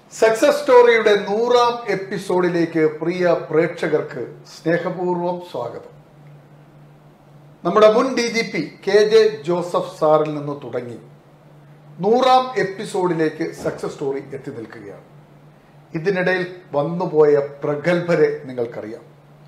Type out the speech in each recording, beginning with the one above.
Success സ്റ്റോറിയുടെ നൂറാം എപ്പിസോഡിലേക്ക് പ്രിയ പ്രേക്ഷകർക്ക് സ്നേഹപൂർവ്വം സ്വാഗതം നമ്മുടെ മുൻ D G P K J Joseph സാറിൽ നിന്ന് തുടങ്ങി നൂറാം എപ്പിസോഡിലേക്ക് സക്സസ് സ്റ്റോറി എത്തി നിൽക്കുകയാണ് ഇതിനിടയിൽ വന്നുപോയ പ്രഗത്ഭരെ നിങ്ങൾക്കറിയാം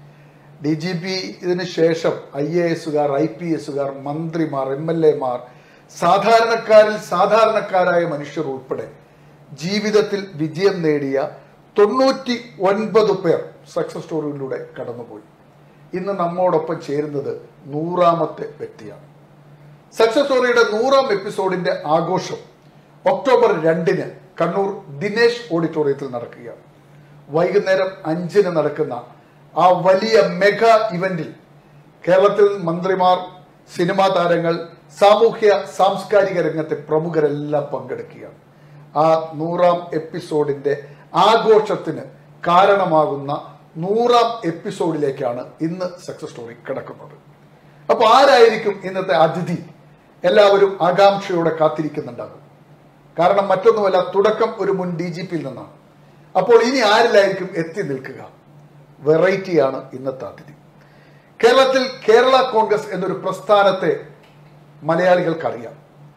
ഡി ജി പി ഇതിന് ശേഷം ഐ എ എസുകാർ ഐ പി എസുകാർ മന്ത്രിമാർ എം എൽ എമാർ സാധാരണക്കാരിൽ സാധാരണക്കാരായ മനുഷ്യർ ഉൾപ്പെടെ ജീവിതത്തിൽ വിജയം നേടിയ തൊണ്ണൂറ്റി ഒൻപത് പേർ സക്സസ് സ്റ്റോറിയിലൂടെ കടന്നുപോയി ഇന്ന് നമ്മോടൊപ്പം ചേരുന്നത് നൂറാമത്തെ വ്യക്തിയാണ് സക്സസ് സ്റ്റോറിയുടെ നൂറാം എപ്പിസോഡിന്റെ ആഘോഷം ഒക്ടോബർ രണ്ടിന് കണ്ണൂർ ദിനേശ് ഓഡിറ്റോറിയത്തിൽ നടക്കുകയാണ് വൈകുന്നേരം അഞ്ചിന് നടക്കുന്ന ആ വലിയ മെഗാ ഇവന്റിൽ കേരളത്തിൽ മന്ത്രിമാർ സിനിമാ താരങ്ങൾ സാമൂഹ്യ സാംസ്കാരിക രംഗത്തെ പ്രമുഖരെല്ലാം പങ്കെടുക്കുകയാണ് ആ നൂറാം എപ്പിസോഡിന്റെ ആഘോഷത്തിന് കാരണമാകുന്ന നൂറാം എപ്പിസോഡിലേക്കാണ് ഇന്ന് സക്സസ് സ്റ്റോറി കിടക്കുന്നത് അപ്പൊ ആരായിരിക്കും ഇന്നത്തെ അതിഥി എല്ലാവരും ആകാംക്ഷയോടെ കാത്തിരിക്കുന്നുണ്ടാകും കാരണം മറ്റൊന്നുമല്ല തുടക്കം ഒരു മുൻ ഡി ജി പിയിൽ നിന്നാണ് അപ്പോൾ ഇനി ആരിലായിരിക്കും എത്തി നിൽക്കുക വെറൈറ്റിയാണ് ഇന്നത്തെ അതിഥി കേരളത്തിൽ കേരള കോൺഗ്രസ് എന്നൊരു പ്രസ്ഥാനത്തെ മലയാളികൾക്കറിയാം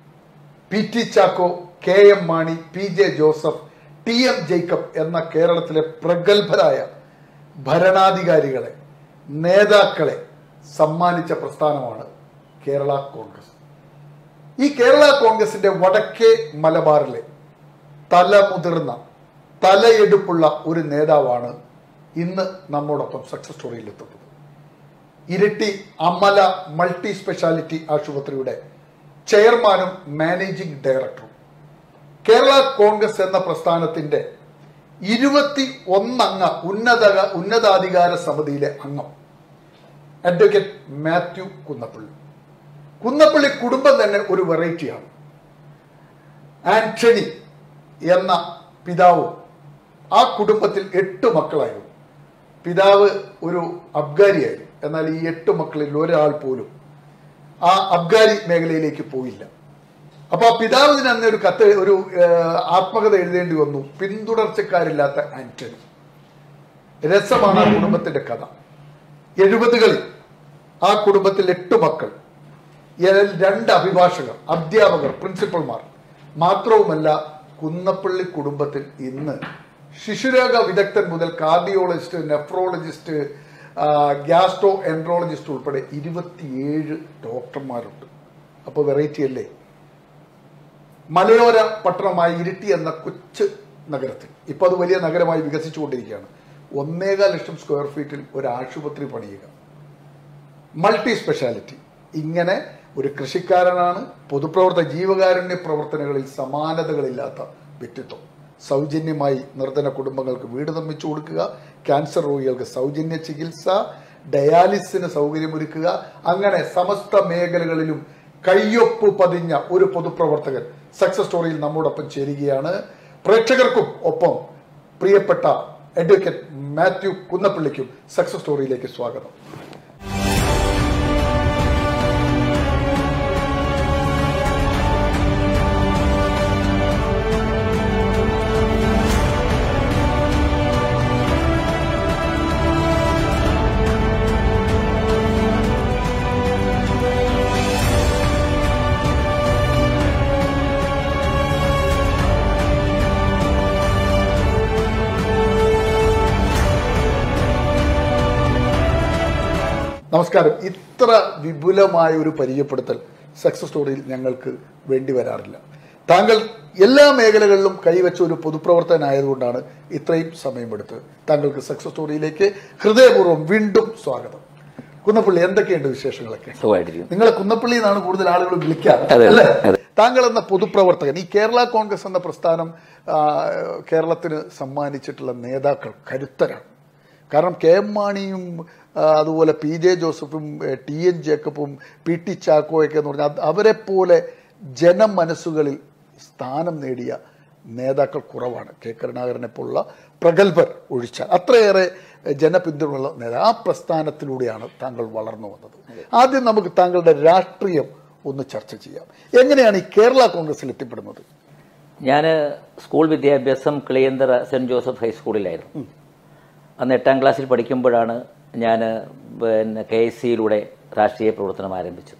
P T Chacko K M Mani P J Joseph T M Jacob എന്ന കേരളത്തിലെ പ്രഗത്ഭരായ ഭരണാധികാരികളെ നേതാക്കളെ സമ്മാനിച്ച പ്രസ്ഥാനമാണ് കേരള കോൺഗ്രസ് ഈ കേരള കോൺഗ്രസിന്റെ വടക്കേ മലബാറിലെ തലമുതിർന്ന തലയെടുപ്പുള്ള ഒരു നേതാവാണ് ഇന്ന് നമ്മോടൊപ്പം സക്സസ് സ്റ്റോറിയിൽ എത്തുന്നത് ഇരിട്ടി അമല മൾട്ടി സ്പെഷ്യാലിറ്റി ആശുപത്രിയുടെ ചെയർമാനും മാനേജിംഗ് ഡയറക്ടറും കേരള കോൺഗ്രസ് എന്ന പ്രസ്ഥാനത്തിന്റെ ഇരുപത്തി ഒന്നംഗ ഉന്നത ഉന്നതാധികാര സമിതിയിലെ അംഗം അഡ്വക്കേറ്റ് മാത്യു കുന്നപ്പള്ളി കുന്നപ്പള്ളി കുടുംബം തന്നെ ഒരു വെറൈറ്റിയാണ് ആന്റണി എന്ന പിതാവും ആ കുടുംബത്തിൽ എട്ട് മക്കളായിരുന്നു പിതാവ് ഒരു അബ്ഗാരിയായിരുന്നു എന്നാൽ ഈ എട്ട് മക്കളിൽ ഒരാൾ പോലും ആ അബ്ഗാരി മേഖലയിലേക്ക് പോയില്ല അപ്പൊ ആ പിതാവിന് അന്ന് ഒരു കത്ത് ഒരു ഏഹ്, ആത്മകഥ എഴുതേണ്ടി വന്നു പിന്തുടർച്ചക്കാരില്ലാത്ത ആന്റണി രസമാണ് ആ കുടുംബത്തിന്റെ കഥ എഴുപതുകളിൽ ആ കുടുംബത്തിൽ എട്ട് മക്കൾ ഇതിൽ രണ്ട് അഭിഭാഷകർ അധ്യാപകർ പ്രിൻസിപ്പൽമാർ മാത്രവുമല്ല കുന്നപ്പള്ളി കുടുംബത്തിൽ ഇന്ന് ശിശുരോഗ വിദഗ്ധൻ മുതൽ കാർഡിയോളജിസ്റ്റ് നെഫ്രോളജിസ്റ്റ് ഗ്യാസ്ട്രോ എൻട്രോളജിസ്റ്റ് ഉൾപ്പെടെ ഇരുപത്തിയേഴ് ഡോക്ടർമാരുണ്ട് അപ്പോൾ വെറൈറ്റി അല്ലേ മലയോര പട്ടണമായ ഇരിട്ടി എന്ന കൊച്ചു നഗരത്തിൽ ഇപ്പൊ അത് വലിയ നഗരമായി വികസിച്ചുകൊണ്ടിരിക്കുകയാണ് ഒന്നേകാൽ ലക്ഷം സ്ക്വയർ ഫീറ്റിൽ ഒരു ആശുപത്രി പണിയുക മൾട്ടി സ്പെഷ്യാലിറ്റി ഇങ്ങനെ ഒരു കൃഷിക്കാരനാണ് പൊതുപ്രവർത്തന ജീവകാരുണ്യ പ്രവർത്തനങ്ങളിൽ സമാനതകളില്ലാത്ത വ്യക്തിത്വം സൗജന്യമായി നിർധന കുടുംബങ്ങൾക്ക് വീട് നിർമ്മിച്ചു കൊടുക്കുക ക്യാൻസർ രോഗികൾക്ക് സൗജന്യ ചികിത്സ ഡയാലിസിന് സൗകര്യമൊരുക്കുക അങ്ങനെ സമസ്ത മേഖലകളിലും കയ്യൊപ്പ് പതിഞ്ഞ ഒരു പൊതുപ്രവർത്തകൻ സക്സസ് സ്റ്റോറിയിൽ നമ്മോടൊപ്പം ചേരുകയാണ് പ്രേക്ഷകർക്കും ഒപ്പം പ്രിയപ്പെട്ട അഡ്വക്കേറ്റ് മാത്യു കുന്നപ്പള്ളിക്കും സക്സസ് സ്റ്റോറിയിലേക്ക് സ്വാഗതം നമസ്കാരം ഇത്ര വിപുലമായ ഒരു പരിചയപ്പെടുത്തൽ സക്സസ് സ്റ്റോറിയിൽ ഞങ്ങൾക്ക് വേണ്ടി വരാറില്ല താങ്കൾ എല്ലാ മേഖലകളിലും കൈവച്ച ഒരു പൊതുപ്രവർത്തകനായതുകൊണ്ടാണ് ഇത്രയും സമയമെടുത്ത് താങ്കൾക്ക് സക്സസ് സ്റ്റോറിയിലേക്ക് ഹൃദയപൂർവ്വം വീണ്ടും സ്വാഗതം കുന്നപ്പള്ളി എന്തൊക്കെയുണ്ട് വിശേഷങ്ങളൊക്കെ സുഖമായിട്ടിരിക്കും നിങ്ങളെ കുന്നപ്പള്ളി എന്നാണ് കൂടുതൽ ആളുകൾ വിളിക്കാറ് അതെ, അല്ലേ അതെ. താങ്കൾ എന്ന പൊതുപ്രവർത്തകൻ ഈ കേരള കോൺഗ്രസ് എന്ന പ്രസ്ഥാനം ആ, കേരളത്തിന് സമ്മാനിച്ചിട്ടുള്ള നേതാക്കൾ കരുത്തരാണ് കാരണം കെ എം മാണിയും ആ, അതുപോലെ പി ജെ ജോസഫും എ, ടി എൻ ജേക്കബും പി ടി ചാക്കോയൊക്കെ എന്ന് പറഞ്ഞാൽ അവരെ പോലെ ജനമനസ്സുകളിൽ സ്ഥാനം നേടിയ നേതാക്കൾ കുറവാണ് കെ കരുണാകരനെ പോലുള്ള പ്രഗത്ഭർ ഒഴിച്ചാൽ അത്രയേറെ ജനപിന്തുണയുള്ള നേതാവ് ആ പ്രസ്ഥാനത്തിലൂടെയാണ് താങ്കൾ വളർന്നു വന്നത് ആദ്യം നമുക്ക് താങ്കളുടെ രാഷ്ട്രീയം ഒന്ന് ചർച്ച ചെയ്യാം എങ്ങനെയാണ് ഈ കേരള കോൺഗ്രസിൽ എത്തിപ്പെടുന്നത് ഞാൻ സ്കൂൾ വിദ്യാഭ്യാസം കിളിയന്തറ സെന്റ് ജോസഫ് ഹൈസ്കൂളിലായിരുന്നു അന്ന് എട്ടാം ക്ലാസ്സിൽ പഠിക്കുമ്പോഴാണ് ഞാൻ പിന്നെ കെ എസ് സിയിലൂടെ രാഷ്ട്രീയ പ്രവർത്തനം ആരംഭിച്ചത്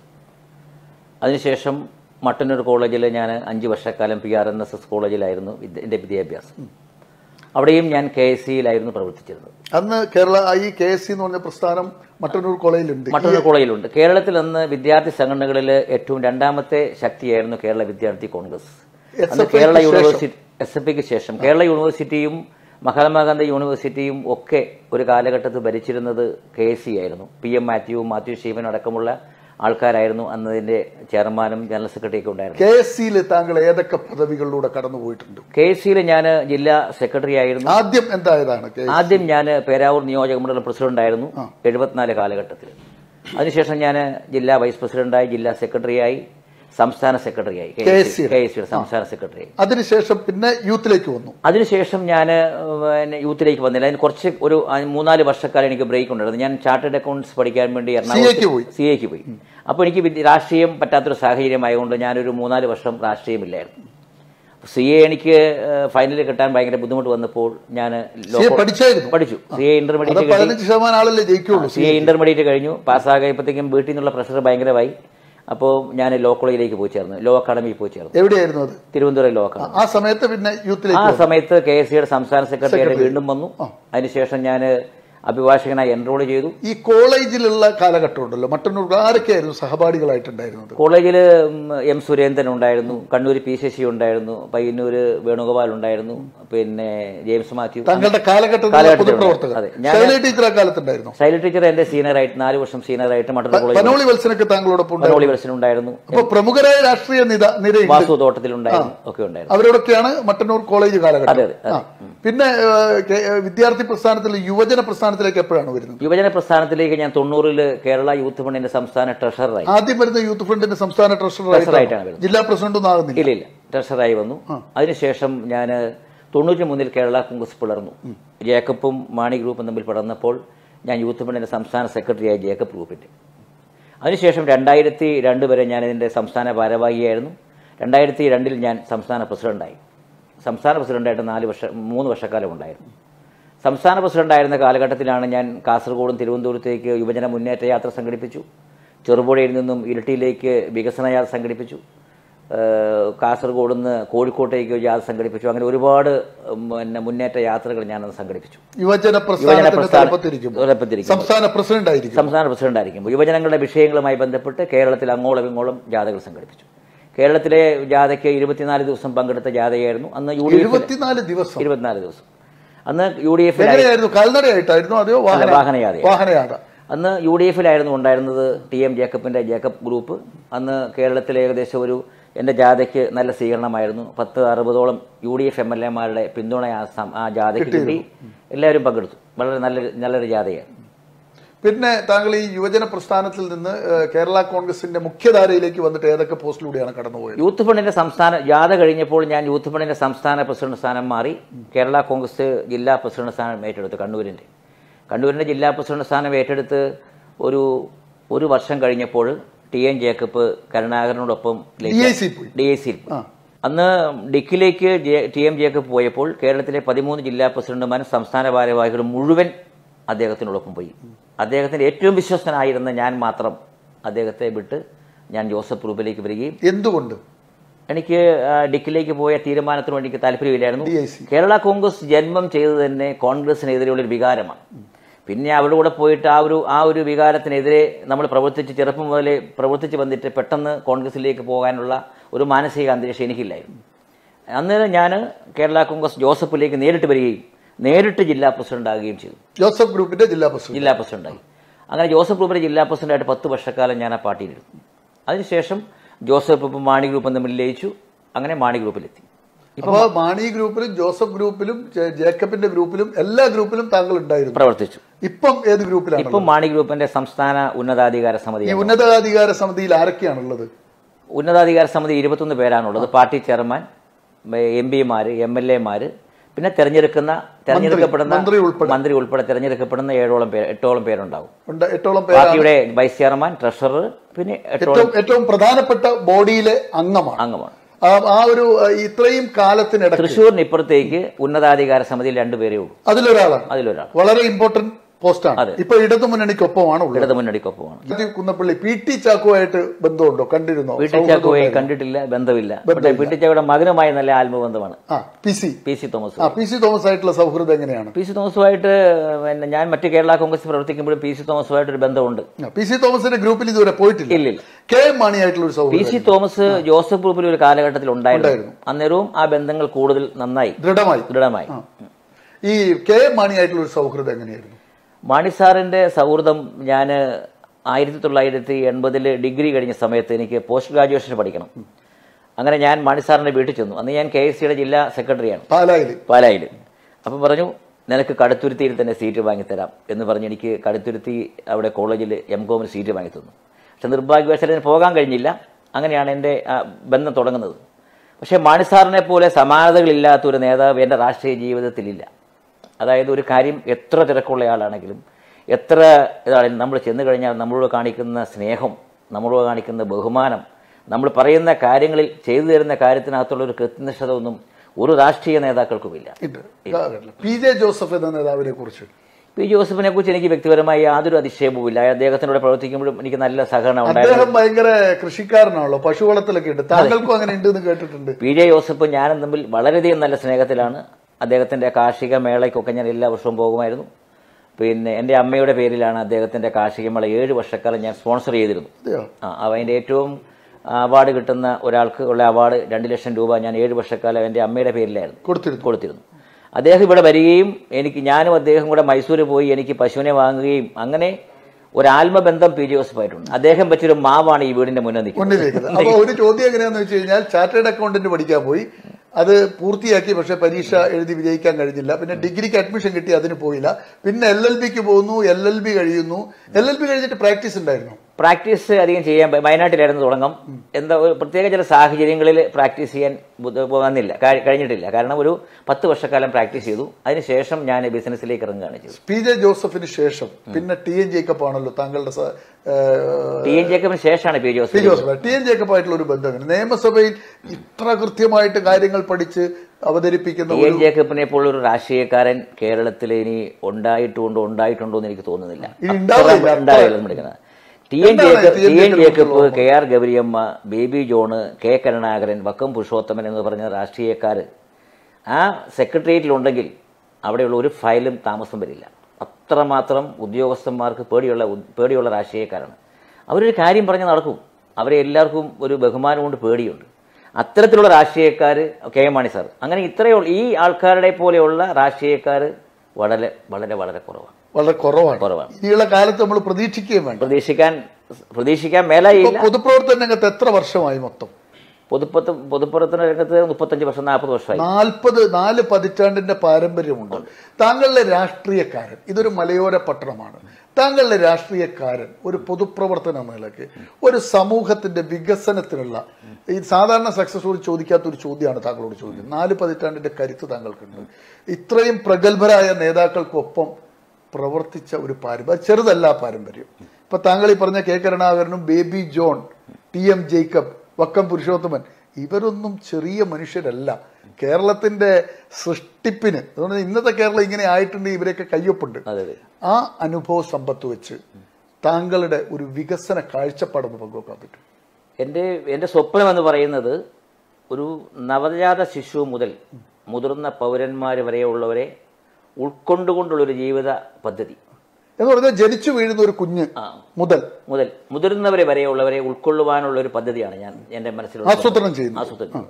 അതിനുശേഷം മട്ടന്നൂർ കോളേജിൽ ഞാൻ അഞ്ച് വർഷക്കാലം P R N S S കോളേജിലായിരുന്നു വിദ്യ- എൻ്റെ വിദ്യാഭ്യാസം അവിടെയും ഞാൻ കെ എസ് സിയിലായിരുന്നു പ്രവർത്തിച്ചിരുന്നത് അന്ന് കേരള ഈ കെ എസ് സി എന്ന് പറഞ്ഞ പ്രസ്ഥാനം മട്ടന്നൂർ കോളേജിലുണ്ട് മട്ടന്നൂർ കോളേജിലുണ്ട് കേരളത്തിൽ അന്ന് വിദ്യാർത്ഥി സംഘടനകളിൽ ഏറ്റവും രണ്ടാമത്തെ ശക്തിയായിരുന്നു കേരള വിദ്യാർത്ഥി കോൺഗ്രസ് അന്ന് SFI ക്ക് കേരള ശേഷം. യൂണിവേഴ്സിറ്റി എസ് എഫ് ഐക്ക് ശേഷം കേരള യൂണിവേഴ്സിറ്റിയും മഹാത്മാഗാന്ധി യൂണിവേഴ്സിറ്റിയും ഒക്കെ ഒരു കാലഘട്ടത്തിൽ ഭരിച്ചിരുന്നത് കെ എസ് സി ആയിരുന്നു പി എം മാത്യുവും മാത്യു ഷീവനും അടക്കമുള്ള ആൾക്കാരായിരുന്നു അന്നതിന്റെ ചെയർമാനും ജനറൽ സെക്രട്ടറിയൊക്കെ ഉണ്ടായിരുന്നു കെ എസ് സിയിൽ താങ്കൾ ഏതൊക്കെ പദവികളിലൂടെ കടന്നുപോയിട്ടുണ്ട് കെ എസ് സിയിൽ ഞാൻ ജില്ലാ സെക്രട്ടറി ആയിരുന്നു ആദ്യം എന്തായതാണ് കെ ആദ്യം ഞാൻ പേരാവൂർ നിയോജക മണ്ഡലം പ്രസിഡന്റ് ആയിരുന്നു എഴുപത്തിനാല് കാലഘട്ടത്തിൽ അതിനുശേഷം ഞാൻ ജില്ലാ വൈസ് പ്രസിഡന്റായി ജില്ലാ സെക്രട്ടറിയായി സംസ്ഥാന സെക്രട്ടറിയായി കെ എസ് KSC. സിയുടെ സംസ്ഥാന സെക്രട്ടറിയായി അതിനുശേഷം പിന്നെ യൂത്തിലേക്ക് വന്നു അതിനുശേഷം ഞാൻ പിന്നെ യൂത്തിലേക്ക് വന്നില്ല അതിന് കുറച്ച് ഒരു ആ, മൂന്നാല് വർഷക്കാലം എനിക്ക് ബ്രേക്ക് ഉണ്ടായിരുന്നു ഞാൻ ചാർട്ടേഡ് അക്കൗണ്ട്സ് പഠിക്കാൻ വേണ്ടി CA പോയി. സി എക്ക് പോയി അപ്പോൾ എനിക്ക് വിദ്യ- രാഷ്ട്രീയം പറ്റാത്തൊരു സാഹചര്യമായതുകൊണ്ട് ഞാനൊരു മൂന്നാല് വർഷം രാഷ്ട്രീയമില്ലായിരുന്നു സി എ എനിക്ക് ഫൈനലിൽ കിട്ടാൻ ഭയങ്കര ബുദ്ധിമുട്ട് വന്നപ്പോൾ ഞാൻ സി എ പഠിച്ചായിരുന്നു പഠിച്ചു സി എ അത് ഇന്റർമീഡിയറ്റ് കിട്ടി പതിനഞ്ച് ശതമാനം ആളല്ലേ ജയിക്കുള്ളൂ സി എ ഇന്റർമീഡിയറ്റ് കഴിഞ്ഞു പാസ്സാകയപ്പോഴത്തേക്കും വീട്ടിൽ നിന്നുള്ള പ്രഷർ ഭയങ്കരമായി അപ്പോൾ ഞാൻ ലോ കോളേജിലേക്ക് പോയി ചേർന്നു ലോ അക്കാഡമിയിൽ പോയി ചേർന്നു എവിടെയായിരുന്നു അത് തിരുവനന്തപുരം ലോ അക്കാഡമി ആ സമയത്ത് പിന്നെ യൂത്തിലേക്ക് ആ വന്നു. സമയത്ത് കെ എസ് സിയുടെ സംസ്ഥാന സെക്രട്ടറിയായിട്ട് വീണ്ടും വന്നു അതിനുശേഷം ഞാൻ അഭിഭാഷകനായി എൻറോൾ ചെയ്തു ഈ കോളേജിലുള്ള കാലഘട്ടം ഉണ്ടല്ലോ മട്ടന്നൂർ ആരൊക്കെയായിരുന്നു സഹപാഠികളായിട്ടുണ്ടായിരുന്നത് കോളേജിൽ എം സുരേന്ദ്രൻ ഉണ്ടായിരുന്നു കണ്ണൂർ പി ശശി ഉണ്ടായിരുന്നു പയ്യന്നൂര് വേണുഗോപാൽ ഉണ്ടായിരുന്നു പിന്നെ ജെയിംസ് മാത്യു താങ്കളുടെ കാലഘട്ടത്തിൽ കാലഘട്ടത്തിൽ പൊതുപ്രവർത്തകർ അതെ. ഞാൻ- ശൈല ടീച്ചർ ആ കാലത്തുണ്ടായിരുന്നു ശൈല ടീച്ചർ എന്റെ സീനിയറായിട്ട് നാല് വർഷം സീനിയറായിട്ട് മട്ടന്നൂർ കോളേജ് പനോളി വത്സനൊക്കെ താങ്കളോടൊപ്പം ഉണ്ടായിരുന്നു പനോളി വെർഷൻ ഉണ്ടായിരുന്നു അപ്പൊ പ്രമുഖരായ രാഷ്ട്രീയ നിത നിരയുണ്ട് വാസു തോട്ടത്തിലുണ്ടായിരുന്നു ഒക്കെ ഉണ്ടായിരുന്നു അവരോടൊക്കെയാണ് മട്ടന്നൂർ കോളേജ് കാലഘട്ടം അതെ, അതെ, ആ. പിന്നെ ഏഹ്, കെ- ഏഹ്, വിദ്യാർത്ഥി പ്രസ്ഥാനത്തിൽ യുവജന പ്രസ്ഥാനത്തിലേക്ക് എപ്പോഴാണ് വരുന്നത് യുവജന പ്രസ്ഥാനത്തിലേക്ക് ഞാൻ തൊണ്ണൂറില് കേരള യൂത്ത് ഫണ്ടിന്റെ സംസ്ഥാന ട്രഷററായി ആദ്യം വരുന്ന യൂത്ത് ഫ്രണ്ടിന്റെ സംസ്ഥാന ട്രഷറായിട്ടാണ് ട്രഷററായിട്ടാണ് വരുന്നത്. ജില്ലാ പ്രസിഡന്റ് ഒന്നും ആകുന്നില്ല ഇല്ല ഇല്ല ട്രഷറായി വന്നു അതിനുശേഷം ഞാൻ തൊണ്ണൂറ്റി മൂന്നിൽ കേരള കോൺഗ്രസ് പിളർന്നു ജേക്കബും മാണി ഗ്രൂപ്പും തമ്മിൽ പിളർന്നപ്പോൾ ഞാൻ യൂത്ത് ഫണ്ടിന്റെ സംസ്ഥാന സെക്രട്ടറിയായി ജേക്കബ് ഗ്രൂപ്പിന്റെ അതിനുശേഷം രണ്ടായിരത്തി രണ്ട് വരെ ഞാൻ ഇതിന്റെ സംസ്ഥാന ഭാരവാഹിയായിരുന്നു രണ്ടായിരത്തി രണ്ടിൽ ഞാൻ സംസ്ഥാന പ്രസിഡന്റായി സംസ്ഥാന പ്രസിഡന്റായിട്ട് നാല് വർഷം മൂന്ന് വർഷക്കാലം ഉണ്ടായിരുന്നു സംസ്ഥാന പ്രസിഡന്റായിരുന്ന കാലഘട്ടത്തിലാണ് ഞാൻ കാസർഗോഡും തിരുവനന്തപുരത്തേക്ക് യുവജന മുന്നേറ്റ യാത്ര സംഘടിപ്പിച്ചു ചെറുപുഴയിൽ നിന്നും ഇരിട്ടിയിലേക്ക് വികസന യാത്ര സംഘടിപ്പിച്ചു ഏഹ് കാസർഗോഡ് നിന്ന് കോഴിക്കോട്ടേക്ക് യാത്ര സംഘടിപ്പിച്ചു അങ്ങനെ ഒരുപാട് ഉം, പിന്നെ മുന്നേറ്റ യാത്രകൾ ഞാനത് സംഘടിപ്പിച്ചു യുവജന പ്രസ്ഥാനത്തിന്റെ പ്രസ്ഥാന- തലപ്പത്തിരിക്കും തലപ്പത്തിരിക്കും. സംസ്ഥാന പ്രസിഡന്റ് ആയിരിക്കും സംസ്ഥാന പ്രസിഡന്റായിരിക്കുമ്പോൾ യുവജനങ്ങളുടെ വിഷയങ്ങളുമായി ബന്ധപ്പെട്ട് കേരളത്തിൽ അങ്ങോളം ഇങ്ങോളം ജാഥകൾ സംഘടിപ്പിച്ചു കേരളത്തിലെ ജാഥയ്ക്ക് ഇരുപത്തിനാല് ദിവസം പങ്കെടുത്ത ജാഥയായിരുന്നു അന്ന് യു ഡി എഫ് എഴുപത്തിനാല് ദിവസം ഇരുപത്തിനാല് ദിവസം അന്ന് യു ഡി എഫിലായി എങ്ങനെയായിരുന്നു കാൽനടയായിട്ടായിരുന്നു അതെയോ വാഹന വാഹനയാത്രയായി. വാഹനയാത്ര അന്ന് യു ഡി എഫിലായിരുന്നു ഉണ്ടായിരുന്നത് ടി എം ജേക്കബിന്റെ ജേക്കബ് ഗ്രൂപ്പ് അന്ന് കേരളത്തിലെ ഏകദേശം ഒരു എൻ്റെ ജാഥയ്ക്ക് നല്ല സ്വീകരണമായിരുന്നു പത്ത് അറുപതോളം U D F M L എമാരുടെ പിന്തുണ ആ സം- ആ ജാഥയ്ക്ക് കിട്ടി എല്ലാവരും പങ്കെടുത്തു വളരെ നല്ലൊരു നല്ലൊരു ജാഥയാണ് പിന്നെ താങ്കൾ ഈ യുവജന പ്രസ്ഥാനത്തിൽ നിന്ന് ഏഹ്, കേരള കോൺഗ്രസിന്റെ മുഖ്യധാരയിലേക്ക് വന്നിട്ട് ഏതൊക്കെ പോസ്റ്റിലൂടെയാണ് കടന്നുപോയത് യൂത്ത് ഫണ്ടിന്റെ സംസ്ഥാന ജാഥ കഴിഞ്ഞപ്പോൾ ഞാൻ യൂത്ത് ഫണ്ടിന്റെ സംസ്ഥാന പ്രസിഡന്റ് സ്ഥാനം മാറി കേരള കോൺഗ്രസ് ജില്ലാ പ്രസിഡന്റ് സ്ഥാനം ഏറ്റെടുത്തു കണ്ണൂരിന്റെ കണ്ണൂരിന്റെ ജില്ലാ പ്രസിഡന്റ് സ്ഥാനം ഏറ്റെടുത്ത് ഒരു ഒരു വർഷം കഴിഞ്ഞപ്പോൾ ടി എൻ ജേക്കബ് കരുണാകരനോടൊപ്പം DIC പോയി. ഡി ഐ സിയിൽ അന്ന് ഡിക്കിലേക്ക് ജെ- ടി എം ജേക്കബ് പോയപ്പോൾ കേരളത്തിലെ പതിമൂന്ന് ജില്ലാ പ്രസിഡന്റുമാരും സംസ്ഥാന ഭാരവാഹികളും മുഴുവൻ അദ്ദേഹത്തിനോടൊപ്പം പോയി അദ്ദേഹത്തിന്റെ ഏറ്റവും വിശ്വസ്തനായിരുന്ന ഞാൻ മാത്രം അദ്ദേഹത്തെ വിട്ട് ഞാൻ ജോസഫ് ഗ്രൂപ്പിലേക്ക് വരികയും എന്തുകൊണ്ട് എനിക്ക് ആ, ഡിക്കിലേക്ക് പോയ തീരുമാനത്തിനോട് എനിക്ക് താല്പര്യമില്ലായിരുന്നു DIC. കേരള കോൺഗ്രസ് ജന്മം ചെയ്തത് തന്നെ കോൺഗ്രസിനെതിരെയുള്ള ഒരു വികാരമാണ് പിന്നെ അവരുടെ കൂടെ പോയിട്ട് ആ ഒരു ആ ഒരു വികാരത്തിനെതിരെ നമ്മൾ പ്രവർത്തിച്ച് ചെറുപ്പം മുതലേ പ്രവർത്തിച്ച് വന്നിട്ട് പെട്ടെന്ന് കോൺഗ്രസിലേക്ക് പോകാനുള്ള ഒരു മാനസിക അന്തരീക്ഷം എനിക്കില്ലായിരുന്നു അന്നേരം ഞാൻ കേരള കോൺഗ്രസ് ജോസഫിലേക്ക് നേരിട്ട് വരികയും നേരിട്ട് ജില്ലാ പ്രസിഡന്റ് ആകുകയും ചെയ്തു ജോസഫ് ഗ്രൂപ്പിന്റെ ജില്ലാ പ്രസിഡന്റ് ജില്ലാ പ്രസിഡന്റായി അങ്ങനെ ജോസഫ് ഗ്രൂപ്പിന്റെ ജില്ലാ പ്രസിഡന്റായിട്ട് പത്ത് വർഷക്കാലം ഞാൻ ആ പാർട്ടിയിലിരുന്നു അതിനുശേഷം ജോസഫ് ഗ്രൂപ്പും മാണി ഗ്രൂപ്പും തമ്മിൽ ലയിച്ചു അങ്ങനെ മാണി ഗ്രൂപ്പിലെത്തി അപ്പൊ മാണി ഗ്രൂപ്പിലും ജോസഫ് ഗ്രൂപ്പിലും ജെ- ജേക്കബിന്റെ ഗ്രൂപ്പിലും എല്ലാ ഗ്രൂപ്പിലും താങ്കൾ ഉണ്ടായിരുന്നു പ്രവർത്തിച്ചു ഇപ്പം ഏത് ഗ്രൂപ്പിലാണ് ഇപ്പം മാണി ഗ്രൂപ്പിന്റെ സംസ്ഥാന ഉന്നതാധികാര ഈ സമിതി ഉന്നതാധികാര സമിതിയിൽ ആരൊക്കെയാണുള്ളത് ഉന്നതാധികാര സമിതി ഇരുപത്തൊന്ന് പേരാണുള്ളത് പാർട്ടി ചെയർമാൻ എം പിമാര് എം എൽ എമാര് പിന്നെ തെരഞ്ഞെടുക്കുന്ന തെരഞ്ഞെടുക്കപ്പെടുന്ന മന്ത്രി ഉൾപ്പെടെ. മന്ത്രി ഉൾപ്പെടെ തെരഞ്ഞെടുക്കപ്പെടുന്ന ഏഴോളം പേര് എട്ടോളം പേരുണ്ടാവും ഉണ്ട് എട്ടോളം പേരാണ് പാർട്ടിയുടെ വൈസ് ചെയർമാൻ ട്രഷറർ പിന്നെ എട്ടോളം ഏറ്റവും ഏറ്റവും പ്രധാനപ്പെട്ട ബോഡിയിലെ അംഗമാണ് അംഗമാണ് ആ ആ ഒരു ആ, ഇത്രയും കാലത്തിനിടയ്ക്ക് തൃശ്ശൂരിന് ഇപ്പുറത്തേക്ക് ഉന്നതാധികാര സമിതിയിൽ രണ്ടുപേരേ ഉള്ളൂ അതിലൊരാളാണ് അതിലൊരാൾ വളരെ ഇമ്പോർട്ടന്റ് പോസ്റ്റാണ് അതെ. ഇപ്പൊ ഇടതു മുന്നണിക്കൊപ്പമാണ് ഉള്ളത് ഇടതു മുന്നണിക്കൊപ്പമാണ് രാജീവ് കുന്നപ്പള്ളി പി ടി ചാക്കുമായിട്ട് ബന്ധമുണ്ടോ കണ്ടിരുന്നോ വീട്ടിൽ ചാക്കോയെ കണ്ടിട്ടില്ല ബന്ധമില്ല പക്ഷേ വീട്ടിൽ ചാക്കോയുടെ മകനുമായി നല്ല ആത്മബന്ധമാണ് ആ P C P C Thomas ആ പി സി തോമസ് ആയിട്ടുള്ള സൗഹൃദം എങ്ങനെയാണ് പി സി തോമസുമായിട്ട് പിന്നെ ഞാൻ മറ്റ് കേരള കോൺഗ്രസ് പ്രവർത്തിക്കുമ്പോഴും പി സി തോമസുമായിട്ട് ഒരു ബന്ധമുണ്ട് ആ, പി സി തോമസിന്റെ ഗ്രൂപ്പിൽ ഇതുവരെ പോയിട്ടില്ല ഇല്ലില്ല കെ എം മാണിയായിട്ടുള്ള ഒരു പി സൗഹൃദം സി തോമസ് ജോസഫ് ഗ്രൂപ്പിൽ ഒരു കാലഘട്ടത്തിൽ ഉണ്ടായിരുന്നു അന്നേരവും ആ ബന്ധങ്ങൾ കൂടുതൽ നന്നായി ദൃഢമായി ദൃഢമായി ഈ കെ എം മാണിയായിട്ടുള്ള ഒരു സൗഹൃദം എങ്ങനെയായിരുന്നു മാണി സാറിന്റെ സൗഹൃദം ഞാൻ ആയിരത്തി തൊള്ളായിരത്തി എൺപതിൽ ഡിഗ്രി കഴിഞ്ഞ സമയത്ത് എനിക്ക് പോസ്റ്റ് ഗ്രാജുവേഷൻ പഠിക്കണം അങ്ങനെ ഞാൻ മാണി സാറിന്റെ വീട്ടിൽ ചെന്നു അന്ന് ഞാൻ കെ എസ് സിയുടെ ജില്ലാ സെക്രട്ടറിയാണ് പാലായില് പാലായിൽ അപ്പം പറഞ്ഞു നിനക്ക് കടുത്തുരുത്തിയിൽ തന്നെ സീറ്റ് വാങ്ങിത്തരാം എന്ന് പറഞ്ഞ് എനിക്ക് കടുത്തുരുത്തി അവിടെ കോളേജിൽ എം കോമിന് സീറ്റ് വാങ്ങി തന്നു പക്ഷെ നിർഭാഗ്യവശാൽ അതിന് പോകാൻ കഴിഞ്ഞില്ല അങ്ങനെയാണ് എൻ്റെ ആ, ബന്ധം തുടങ്ങുന്നത് പക്ഷേ മാണിസാറിനെ പോലെ സമാനതകളില്ലാത്ത ഒരു നേതാവ് എൻ്റെ രാഷ്ട്രീയ ജീവിതത്തിലില്ല അതായത് ഒരു കാര്യം എത്ര തിരക്കുള്ള ആളാണെങ്കിലും എത്ര ഇതാണെങ്കിലും നമ്മൾ ചെന്ന് കഴിഞ്ഞാൽ നമ്മളോട് കാണിക്കുന്ന സ്നേഹം നമ്മളോട് കാണിക്കുന്ന ബഹുമാനം നമ്മൾ പറയുന്ന കാര്യങ്ങളിൽ ചെയ്തു തരുന്ന കാര്യത്തിനകത്തുള്ള ഒരു കൃത്യനിഷ്ഠത ഒന്നും ഒരു രാഷ്ട്രീയ നേതാക്കൾക്കുമില്ല ഉണ്ട് പി ജെ ജോസഫ് എന്ന നേതാവിനെ കുറിച്ച് പി ജോസഫിനെ കുറിച്ച് എനിക്ക് വ്യക്തിപരമായി യാതൊരു അതിശയവുമില്ല അദ്ദേഹത്തിനോട് പ്രവർത്തിക്കുമ്പോഴും എനിക്ക് നല്ല സഹകരണം ഉണ്ടായിരുന്നു അദ്ദേഹം ഭയങ്കര കൃഷിക്കാരനാണല്ലോ പശു വളർത്തലൊക്കെ ഉണ്ട് താങ്കൾക്കും അങ്ങനെ ഉണ്ട് എന്ന് കേട്ടിട്ടുണ്ട് പി ജെ ജോസഫ് ഞാനും തമ്മിൽ വളരെയധികം നല്ല സ്നേഹത്തിലാണ് അദ്ദേഹത്തിന്റെ കാർഷിക മേളയ്ക്കൊക്കെ ഞാൻ എല്ലാ വർഷവും പോകുമായിരുന്നു പിന്നെ എൻ്റെ അമ്മയുടെ പേരിലാണ് അദ്ദേഹത്തിന്റെ കാർഷിക മേള ഏഴ് വർഷക്കാലം ഞാൻ സ്പോൺസർ ചെയ്തിരുന്നു അതെയോ ആ അപ്പോൾ അതിൻ്റെ ഏറ്റവും അവാർഡ് കിട്ടുന്ന ഒരാൾക്ക് ഉള്ള അവാർഡ് രണ്ട് ലക്ഷം രൂപ ഞാൻ ഏഴ് വർഷക്കാലം എൻ്റെ അമ്മയുടെ പേരിലായിരുന്നു കൊടുത്തിരുന്നു കൊടുത്തിരുന്നു അദ്ദേഹം ഇവിടെ വരികയും എനിക്ക് ഞാനും അദ്ദേഹം കൂടെ മൈസൂർ പോയി എനിക്ക് പശുവിനെ വാങ്ങുകയും അങ്ങനെ ഒരു ആത്മബന്ധം പി ജി ജോസഫായിട്ടുണ്ട് അദ്ദേഹം വെച്ചൊരു മാവാണ് ഈ വീടിന്റെ മുന്നിൽ നിൽക്കുന്നത് മുന്നിലേക്ക് അപ്പൊ ഒരു ചോദ്യം എങ്ങനെയാന്ന് വെച്ച് കഴിഞ്ഞാൽ ചാർട്ടേഡ് അക്കൗണ്ടന്റ് പഠിക്കാൻ പോയി അത് പൂർത്തിയാക്കി പക്ഷെ പരീക്ഷ എഴുതി വിജയിക്കാൻ കഴിഞ്ഞില്ല പിന്നെ ഡിഗ്രിക്ക് അഡ്മിഷൻ കിട്ടി അതിന് പോയില്ല പിന്നെ എൽ എൽ ബിക്ക് പോകുന്നു എൽ എൽ ബി കഴിയുന്നു എൽ എൽ ബി കഴിഞ്ഞിട്ട് പ്രാക്ടീസ് ഉണ്ടായിരുന്നു പ്രാക്ടീസ് അധികം ചെയ്യാൻ പ- വയനാട്ടിലായിരുന്നു തുടങ്ങും എന്താ ഒരു പ്രത്യേക ചില സാഹചര്യങ്ങളിൽ പ്രാക്ടീസ് ചെയ്യാൻ ബുദ്ധ- വന്നില്ല കാ- കഴിഞ്ഞിട്ടില്ല കാരണം ഒരു പത്ത് വർഷക്കാലം പ്രാക്ടീസ് ചെയ്തു അതിനുശേഷം ഞാൻ ബിസിനസ്സിലേക്ക് ഇറങ്ങുകയാണ് ചെയ്തത് പി ജെ ജോസഫിന് ശേഷം പിന്നെ ടി എൻ ജേക്കബ് ആണല്ലോ താങ്കളുടെ സ- ഏഹ്, ടി എൻ ജേക്കബിന് ശേഷമാണ് P P Joseph Joseph T N Jacob ആയിട്ടുള്ള ഒരു ബന്ധം നിയമസഭയിൽ ഇത്ര കൃത്യമായിട്ട് കാര്യങ്ങൾ പഠിച്ച് അവതരിപ്പിക്കുന്ന ടി എൻ ജേക്കബിനെ പോലുള്ള ഒരു രാഷ്ട്രീയക്കാരൻ കേരളത്തിൽ ഇനി ഉണ്ടായിട്ടുണ്ടോ ഉണ്ടായിട്ടുണ്ടോ എന്ന് എനിക്ക് തോന്നുന്നില്ല ഇനി ഉണ്ടാവില്ല. അത്ര ഉണ്ടാവില്ല എന്ന് എടുക്കുന്നത് ടി എൻ എന്താണ് Jacob T N T N Jacob Jacob K R Gouriamma Baby John K Karunakaran Vakkom Purushothaman എന്ന് പറഞ്ഞ രാഷ്ട്രീയക്കാർ ആ സെക്രട്ടേറിയറ്റിലുണ്ടെങ്കിൽ അവിടെയുള്ള ഒരു ഫയലും താമസം വരില്ല അത്രമാത്രം ഉദ്യോഗസ്ഥന്മാർക്ക് പേടിയുള്ള പേടിയുള്ള രാഷ്ട്രീയക്കാരാണ് അവരൊരു കാര്യം പറഞ്ഞ് നടക്കും അവരെ എല്ലാവർക്കും ഒരു ബഹുമാനം കൊണ്ട് പേടിയുണ്ട് അത്തരത്തിലുള്ള രാഷ്ട്രീയക്കാർ കെ എം മാണി സാർ അങ്ങനെ ഇത്രയുള്ള ഈ ആൾക്കാരുടെ പോലെയുള്ള രാഷ്ട്രീയക്കാർ വളരെ വളരെ വളരെ കുറവാണ് വളരെ കുറവാണ് കുറവാണ് ഇനിയുള്ള കാലത്ത് നമ്മൾ പ്രതീക്ഷിക്കുകയും വേണ്ട പ്രതീക്ഷിക്കാൻ പ്രതീക്ഷിക്കാൻ ഇപ്പൊ മേലായില്ല പൊതുപ്രവർത്തന രംഗത്ത് എത്ര വർഷമായി മൊത്തം പൊതുപ്പത്ത് പൊതുപ്രവർത്തന രംഗത്ത് മുപ്പത്തഞ്ച് വർഷം നാൽപ്പത് വർഷമായി നാൽപ്പത് നാല് പതിറ്റാണ്ടിന്റെ പാരമ്പര്യമുണ്ട് താങ്കളുടെ രാഷ്ട്രീയക്കാരൻ ഇതൊരു മലയോര പട്ടണമാണ് താങ്കളുടെ രാഷ്ട്രീയക്കാരൻ ഒരു പൊതുപ്രവർത്തന എന്ന നിലയ്ക്ക് ഒരു സമൂഹത്തിന്റെ വികസനത്തിനുള്ള ഈ സാധാരണ സക്സസ്ഫുൾ ചോദിക്കാത്ത ഒരു ചോദ്യമാണ് താങ്കളോട് ചോദിക്കുന്നത് നാല് പതിറ്റാണ്ടിന്റെ കരുത്ത് താങ്കൾക്കുണ്ട് ഇത്രയും പ്രഗത്ഭരായ നേതാക്കൾക്കൊപ്പം പ്രവർത്തിച്ച ഒരു പാരമ്പര്യം അത് ചെറുതല്ല ആ പാരമ്പര്യം ഇപ്പൊ താങ്കൾ ഈ പറഞ്ഞ കെ കരുണാകരനും ബേബി ജോൺ ടി എം ജേക്കബ് വക്കം പുരുഷോത്തമൻ ഇവരൊന്നും ചെറിയ മനുഷ്യരല്ല കേരളത്തിന്റെ സൃഷ്ടിപ്പിന് അതുകൊണ്ട് ഇന്നത്തെ കേരളം ഇങ്ങനെ ആയിട്ടുണ്ട് ഇവരെയൊക്കെ കയ്യൊപ്പുണ്ട് അതെ അതെ ആ അനുഭവ സമ്പത്ത് വെച്ച് താങ്കളുടെ ഒരു വികസന കാഴ്ചപ്പാടെന്ന് പങ്കുവെക്കാൻ പറ്റും എൻ്റെ എൻ്റെ സ്വപ്നം എന്ന് പറയുന്നത് ഒരു നവജാത ശിശു മുതൽ മുതിർന്ന പൗരന്മാർ വരെയുള്ളവരെ ഉൾക്കൊണ്ടുകൊണ്ടുള്ളൊരു ജീവിത പദ്ധതി എന്ന് പറഞ്ഞാൽ ജനിച്ചു വീഴുന്ന ഒരു കുഞ്ഞ് ആ. മുതൽ മുതൽ മുതിർന്നവരെ വരെയുള്ളവരെ ഉൾക്കൊള്ളുവാനുള്ള ഒരു പദ്ധതിയാണ് ഞാൻ എൻ്റെ മനസ്സിലുള്ള ആസൂത്രണം ചെയ്യുന്നു ആസൂത്രണം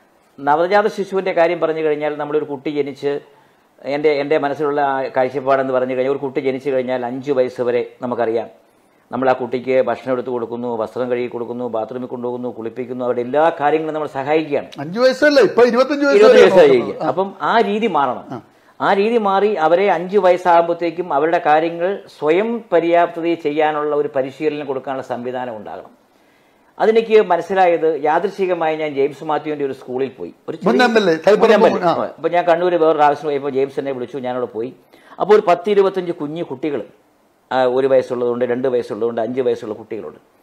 നവജാത ശിശുവിന്റെ കാര്യം പറഞ്ഞു കഴിഞ്ഞാൽ നമ്മളൊരു കുട്ടി ജനിച്ച് എൻ്റെ എൻ്റെ മനസ്സിലുള്ള ആ കാഴ്ചപ്പാടെന്ന് പറഞ്ഞു കഴിഞ്ഞാൽ ഒരു കുട്ടി ജനിച്ചു കഴിഞ്ഞാൽ അഞ്ച് വയസ്സ് വരെ നമുക്കറിയാം നമ്മൾ ആ കുട്ടിക്ക് ഭക്ഷണം എടുത്ത് കൊടുക്കുന്നു വസ്ത്രം കഴുകി കൊടുക്കുന്നു ബാത്റൂമിൽ കൊണ്ടുപോകുന്നു കുളിപ്പിക്കുന്നു അവരുടെ എല്ലാ കാര്യങ്ങളും നമ്മൾ സഹായിക്കുകയാണ് അഞ്ചു വയസ്സല്ല ഇപ്പൊ ഇരുപത്തഞ്ചു ഇരുപത് വയസ്സ് വയസ്സായി കഴിക്കുക അപ്പം ആ രീതി മാറണം ആ രീതി മാറി അവരെ അഞ്ച് വയസ്സാകുമ്പോഴത്തേക്കും അവരുടെ കാര്യങ്ങൾ സ്വയം പര്യാപ്തതയിൽ ചെയ്യാനുള്ള ഒരു പരിശീലനം കൊടുക്കാനുള്ള സംവിധാനം ഉണ്ടാകണം അതെനിക്ക് മനസ്സിലായത് യാദൃശികമായി ഞാൻ ജെയിംസ് മാത്യുവിന്റെ ഒരു സ്കൂളിൽ പോയി ഒരു ചെറിയ- മുൻ MLA, തളിപ്പറമ്പ് മുൻ MLA. ആ. അപ്പൊ ഞാൻ കണ്ണൂർ വേറൊരു ആവശ്യം പോയപ്പോൾ ജെയിംസ് എന്നെ വിളിച്ചു ഞാനവിടെ പോയി അപ്പോൾ ഒരു പത്ത് ഇരുപത്തഞ്ച് കുഞ്ഞു കുട്ടികൾ ഒരു വയസ്സുള്ളതുകൊണ്ട് രണ്ട് വയസ്സുള്ളതുകൊണ്ട് അഞ്ച് വയസ്സുള്ള കുട്ടികളുണ്ട്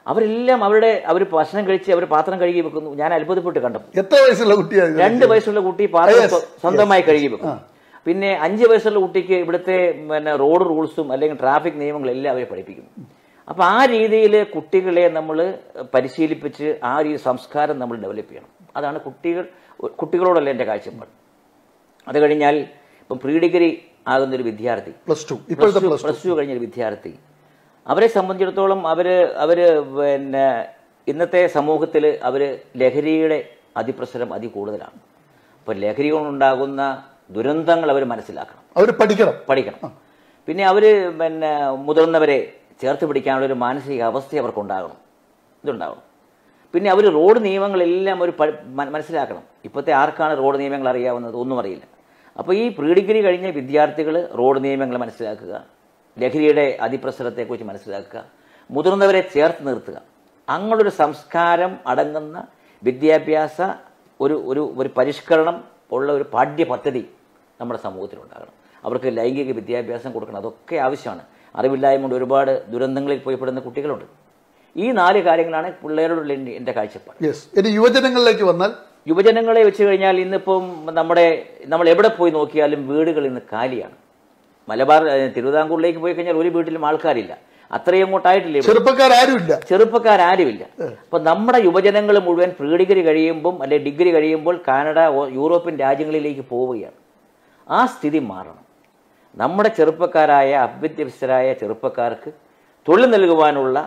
അവരെല്ലാം അവരുടെ അവർ ഭക്ഷണം കഴിച്ച് അവർ പാത്രം കഴുകി വെക്കുന്നു ഞാൻ അത്ഭുതപ്പെട്ട് കണ്ടു എത്ര വയസ്സുള്ള കുട്ടിയാണ് രണ്ട് വയസ്സുള്ള കുട്ടി പാത്രം Yes, സ്വ- സ്വന്തമായി കഴുകി വെക്കും പിന്നെ അഞ്ച് വയസ്സുള്ള കുട്ടിക്ക് ഇവിടുത്തെ പിന്നെ റോഡ് റൂൾസും അല്ലെങ്കിൽ ട്രാഫിക് നിയമങ്ങളെല്ലാം അവരെ പഠിപ്പിക്കുന്നു അപ്പൊ ആ രീതിയിൽ കുട്ടികളെ നമ്മൾ പരിശീലിപ്പിച്ച് ആ ഒരു സംസ്കാരം നമ്മൾ ഡെവലപ്പ് ചെയ്യണം അതാണ് കുട്ടികൾ കുട്ടികളോടല്ല എൻ്റെ കാഴ്ചപ്പാട് അത് കഴിഞ്ഞാൽ ഇപ്പം പ്രീ ഡിഗ്രി ആകുന്ന ഒരു വിദ്യാർത്ഥി പ്ലസ് ടു ഇപ്പോഴത്തെ പ്ലസ് പ്ലസ് ടു കഴിഞ്ഞ ഒരു വിദ്യാർത്ഥി അവരെ സംബന്ധിച്ചിടത്തോളം അവര് അവര് പിന്നെ ഇന്നത്തെ സമൂഹത്തിൽ അവര് ലഹരിയുടെ അതിപ്രസരം അതികൂടുതലാണ് അപ്പോൾ ലഹരി കൊണ്ടുണ്ടാകുന്ന ദുരന്തങ്ങൾ അവർ മനസ്സിലാക്കണം അവർ പഠിക്കണം പഠിക്കണം പിന്നെ അവര് പിന്നെ മുതിർന്നവരെ ചേർത്ത് പിടിക്കാനുള്ള ഒരു മാനസിക അവസ്ഥ അവർക്ക് ഉണ്ടാകണം ഇതുണ്ടാകണം പിന്നെ അവർ റോഡ് നിയമങ്ങളെല്ലാം ഒരു മനസ്സിലാക്കണം ഇപ്പോഴത്തെ ആർക്കാണ് റോഡ് നിയമങ്ങൾ അറിയാവുന്നത് ഒന്നും അറിയില്ല അപ്പോൾ ഈ പ്രീ ഡിഗ്രി കഴിഞ്ഞ വിദ്യാർത്ഥികൾ റോഡ് നിയമങ്ങൾ മനസ്സിലാക്കുക ലഹരിയുടെ അതിപ്രസരത്തെക്കുറിച്ച് മനസ്സിലാക്കുക മുതിർന്നവരെ ചേർത്ത് നിർത്തുക അങ്ങനൊരു സംസ്കാരം അടങ്ങുന്ന വിദ്യാഭ്യാസ ഒരു ഒരു ഒരു പരിഷ്കരണം ഉള്ള ഒരു പാഠ്യപദ്ധതി നമ്മുടെ സമൂഹത്തിലുണ്ടാകണം അവർക്ക് ലൈംഗിക വിദ്യാഭ്യാസം കൊടുക്കണം അതൊക്കെ ആവശ്യമാണ് അറിവില്ലായ്മ കൊണ്ട് ഒരുപാട് ദുരന്തങ്ങളിൽ പോയിപ്പെടുന്ന കുട്ടികളുണ്ട് ഈ നാല് കാര്യങ്ങളാണ് പിള്ളേരോടുള്ള എൻ്റെ- എൻ്റെ കാഴ്ചപ്പാട് യെസ് ഇനി യുവജനങ്ങളിലേക്ക് വന്നാൽ യുവജനങ്ങളെ വെച്ച് കഴിഞ്ഞാൽ ഇന്നിപ്പം നമ്മുടെ നമ്മൾ എവിടെ പോയി നോക്കിയാലും വീടുകൾ ഇന്ന് കാലിയാണ് മലബാർ ഏഹ്, തിരുവിതാംകൂറിലേക്ക് പോയി കഴിഞ്ഞാൽ ഒരു വീട്ടിലും ആൾക്കാരില്ല അത്രയും അങ്ങോട്ടായിട്ടില്ല ഇവിടെ. ചെറുപ്പക്കാരുമില്ല ചെറുപ്പക്കാരാരുമില്ല അപ്പൊ നമ്മുടെ യുവജനങ്ങൾ മുഴുവൻ പ്രീ ഡിഗ്രി കഴിയുമ്പം അല്ലെ ഡിഗ്രി കഴിയുമ്പോൾ കാനഡ ഓ- യൂറോപ്യൻ രാജ്യങ്ങളിലേക്ക് പോവുകയാണ് ആ സ്ഥിതി മാറണം നമ്മുടെ ചെറുപ്പക്കാരായ അഭ്യത്യസ്തരായ ചെറുപ്പക്കാർക്ക് തൊഴിൽ നൽകുവാനുള്ള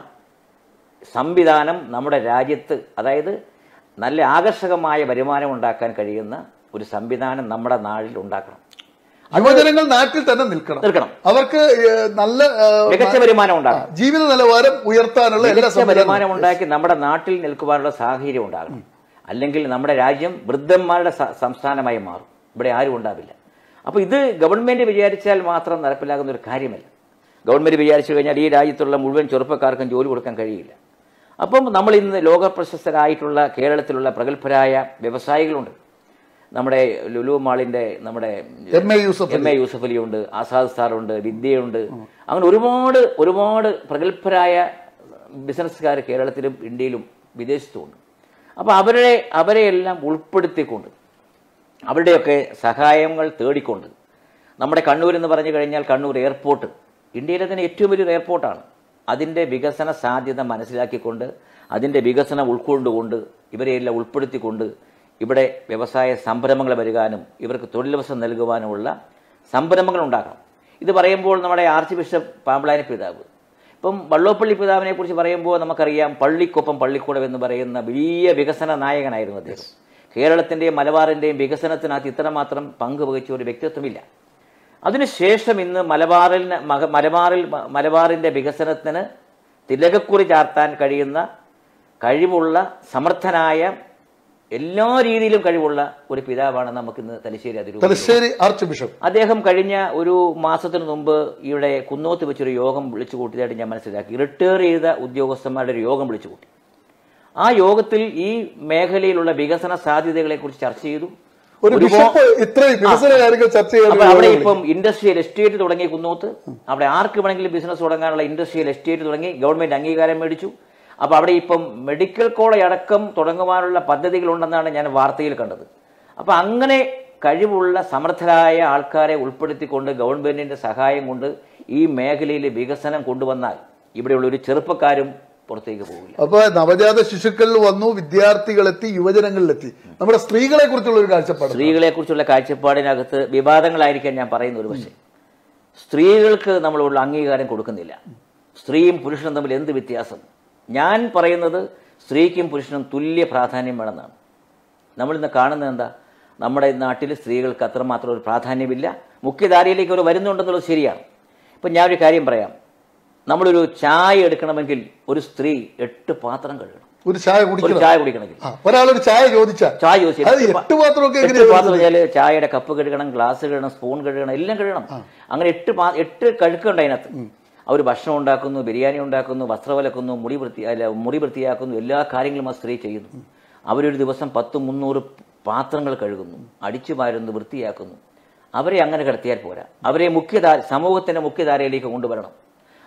സംവിധാനം നമ്മുടെ രാജ്യത്ത് അതായത് നല്ല ആകർഷകമായ വരുമാനം ഉണ്ടാക്കാൻ കഴിയുന്ന ഒരു സംവിധാനം നമ്മുടെ നാട്ടിൽ ഉണ്ടാക്കണം യുവജനങ്ങൾ നാട്ടിൽ തന്നെ നിൽക്കണം നിൽക്കണം അവർക്ക് ഏഹ്, നല്ല ഏഹ്, മികച്ച വരുമാനം ഉണ്ടാക്കണം ജീവിത നിലവാരം ഉയർത്താനുള്ള എല്ലാ മികച്ച സംവിധാനവും വരുമാനം ഉണ്ടാക്കി നമ്മുടെ നാട്ടിൽ നിൽക്കുവാനുള്ള സാഹചര്യം ഉണ്ടാകണം അല്ലെങ്കിൽ നമ്മുടെ രാജ്യം വൃദ്ധന്മാരുടെ സ- സംസ്ഥാനമായി മാറും ഇവിടെ ആരും ഉണ്ടാവില്ല അപ്പൊ ഇത് ഗവൺമെന്റ് വിചാരിച്ചാൽ മാത്രം നടപ്പിലാകുന്ന ഒരു കാര്യമല്ല ഗവൺമെന്റ് വിചാരിച്ചു കഴിഞ്ഞാൽ ഈ രാജ്യത്തുള്ള മുഴുവൻ ചെറുപ്പക്കാർക്കും ജോലി കൊടുക്കാൻ കഴിയില്ല അപ്പം നമ്മൾ ഇന്ന് ലോക പ്രശസ്തരായിട്ടുള്ള കേരളത്തിലുള്ള പ്രഗത്ഭരായ വ്യവസായികളുണ്ട് നമ്മുടെ ലുലു മാളിന്റെ നമ്മുടെ M A Yusuf M A Yusuf Ali ഉണ്ട് ആസാദ് സാറുണ്ട് വിദ്യയുണ്ട് അങ്ങനെ ഒരുപാട് ഒരുപാട് പ്രഗത്ഭരായ ബിസിനസ്സുകാർ കേരളത്തിലും ഇന്ത്യയിലും വിദേശത്തുമുണ്ട് അപ്പോൾ അവരെ അവരെയെല്ലാം ഉൾപ്പെടുത്തിക്കൊണ്ട് അവരുടെയൊക്കെ സഹായങ്ങൾ തേടിക്കൊണ്ട് നമ്മുടെ കണ്ണൂർ എന്ന് പറഞ്ഞു കഴിഞ്ഞാൽ കണ്ണൂർ എയർപോർട്ട് ഇന്ത്യയിലെ തന്നെ ഏറ്റവും വലിയൊരു എയർപോർട്ടാണ് അതിൻ്റെ വികസന സാധ്യത മനസ്സിലാക്കിക്കൊണ്ട് അതിൻ്റെ വികസനം ഉൾക്കൊണ്ടുകൊണ്ട് ഇവരെയെല്ലാം ഉൾപ്പെടുത്തിക്കൊണ്ട് ഇവിടെ വ്യവസായ സംരംഭങ്ങൾ വരുവാനും ഇവർക്ക് തൊഴിലവസരം നൽകുവാനുമുള്ള സംരംഭങ്ങൾ ഉണ്ടാക്കണം ഇത് പറയുമ്പോൾ നമ്മുടെ ആർച്ച് ബിഷപ്പ് പാമ്പളാനി പിതാവ് ഇപ്പം വള്ളോപ്പള്ളി പിതാവിനെ കുറിച്ച് പറയുമ്പോൾ നമുക്കറിയാം പള്ളിക്കൊപ്പം പള്ളിക്കൂടം എന്ന് പറയുന്ന വലിയ വികസന നായകനായിരുന്നു അദ്ദേഹം കേരളത്തിന്റെയും മലബാറിന്റെയും വികസനത്തിനകത്ത് ഇത്രമാത്രം പങ്ക് വഹിച്ച ഒരു വ്യക്തിത്വമില്ല അതിനുശേഷം ഇന്ന് മലബാറിൽ മക- മലബാറിൽ മലബാറിന്റെ വികസനത്തിന് തിലകക്കുറി ചാർത്താൻ കഴിയുന്ന കഴിവുള്ള സമർത്ഥനായ എല്ലാ രീതിയിലും കഴിവുള്ള ഒരു പിതാവാണ് നമുക്കിന്ന് തലശ്ശേരി അതിരൂപത തലശ്ശേരി ആർച്ച് ബിഷപ്പ് അദ്ദേഹം കഴിഞ്ഞ ഒരു മാസത്തിന് മുമ്പ് ഇവിടെ കുന്നോത്ത് വെച്ചൊരു യോഗം വിളിച്ചു കൂട്ടിയതായിട്ട് ഞാൻ മനസ്സിലാക്കി റിട്ടയർ ചെയ്ത ഉദ്യോഗസ്ഥന്മാരുടെ ഒരു യോഗം വിളിച്ചു കൂട്ടി ആ യോഗത്തിൽ ഈ മേഖലയിലുള്ള വികസന സാധ്യതകളെ കുറിച്ച് ചർച്ച ചെയ്തു ഒരു ഒരുപാ- ബിഷപ്പ് ഇത്രയും വികസന കാര്യങ്ങൾ ചർച്ച ചെയ്യാൻ അപ്പൊ അവിടെ ഇപ്പം ഇൻഡസ്ട്രിയൽ എസ്റ്റേറ്റ് തുടങ്ങി കുന്നോത്ത് അവിടെ ആർക്ക് വേണമെങ്കിലും ബിസിനസ് തുടങ്ങാനുള്ള ഇൻഡസ്ട്രിയൽ എസ്റ്റേറ്റ് തുടങ്ങി ഗവൺമെന്റ് അംഗീകാരം മേടിച്ചു അപ്പൊ അവിടെ ഇപ്പം മെഡിക്കൽ കോളേജ് അടക്കം തുടങ്ങുവാനുള്ള പദ്ധതികളുണ്ടെന്നാണ് ഞാൻ വാർത്തയിൽ കണ്ടത് അപ്പൊ അങ്ങനെ കഴിവുള്ള സമർത്ഥരായ ആൾക്കാരെ ഉൾപ്പെടുത്തിക്കൊണ്ട് ഗവൺമെന്റിന്റെ സഹായം കൊണ്ട് ഈ മേഖലയിൽ വികസനം കൊണ്ടുവന്നാൽ ഇവിടെയുള്ള ഒരു ചെറുപ്പക്കാരും പുറത്തേക്ക് പോകില്ല അപ്പൊ നവജാത ശിശുക്കളിൽ വന്നു വിദ്യാർത്ഥികളെത്തി യുവജനങ്ങളിലെത്തി നമ്മുടെ സ്ത്രീകളെ കുറിച്ചുള്ള ഒരു കാഴ്ചപ്പാട് സ്ത്രീകളെ കുറിച്ചുള്ള കാഴ്ചപ്പാടിനകത്ത് വിവാദങ്ങളായിരിക്കാൻ ഞാൻ പറയുന്ന ഒരു പക്ഷേ സ്ത്രീകൾക്ക് നമ്മളുള്ള അംഗീകാരം കൊടുക്കുന്നില്ല സ്ത്രീയും പുരുഷനും തമ്മിൽ എന്ത് വ്യത്യാസം ഞാൻ പറയുന്നത് സ്ത്രീക്കും പുരുഷനും തുല്യ പ്രാധാന്യം വേണമെന്നാണ് നമ്മളിന്ന് കാണുന്നത് എന്താ നമ്മുടെ നാട്ടിൽ സ്ത്രീകൾക്ക് അത്രമാത്രം ഒരു പ്രാധാന്യമില്ല മുഖ്യധാരയിലേക്ക് അവർ വരുന്നുണ്ടെന്നുള്ളത് ശരിയാണ് ഇപ്പം ഞാനൊരു കാര്യം പറയാം നമ്മളൊരു ചായ എടുക്കണമെങ്കിൽ ഒരു സ്ത്രീ എട്ട് പാത്രം കഴുകണം ഒരു ചായ ഒരു കുടിക്കണം ചായ കുടിക്കണമെങ്കിൽ ആ, ഒരാളൊരു ചായ ചോദിച്ചാൽ ചായ ചോദിച്ചു അത് എട്ട് പാത്രമൊക്കെ എട്ട് എങ്ങനെയാ പാത്രം വെച്ചാല് ചായയുടെ കപ്പ് കഴുകണം ഗ്ലാസ് കഴുകണം സ്പൂൺ കഴുകണം എല്ലാം കഴുകണം അങ്ങനെ എട്ട് പാ- എട്ട് കഴുക്കുണ്ട് അതിനകത്ത് അവർ ഭക്ഷണം ഉണ്ടാക്കുന്നു ബിരിയാണി ഉണ്ടാക്കുന്നു വസ്ത്രം വലക്കുന്നു മുടി വൃത്തി അല്ല മുടി വൃത്തിയാക്കുന്നു എല്ലാ കാര്യങ്ങളും ആ സ്ത്രീ ചെയ്യുന്നു അവരൊരു ദിവസം പത്ത് മുന്നൂറ് പാത്രങ്ങൾ കഴുകുന്നു അടിച്ചു മാരുന്നു വൃത്തിയാക്കുന്നു അവരെ അങ്ങനെ കിടത്തിയാൽ പോരാ അവരെ മുഖ്യധാര സമൂഹത്തിന്റെ മുഖ്യധാരയിലേക്ക് കൊണ്ടുവരണം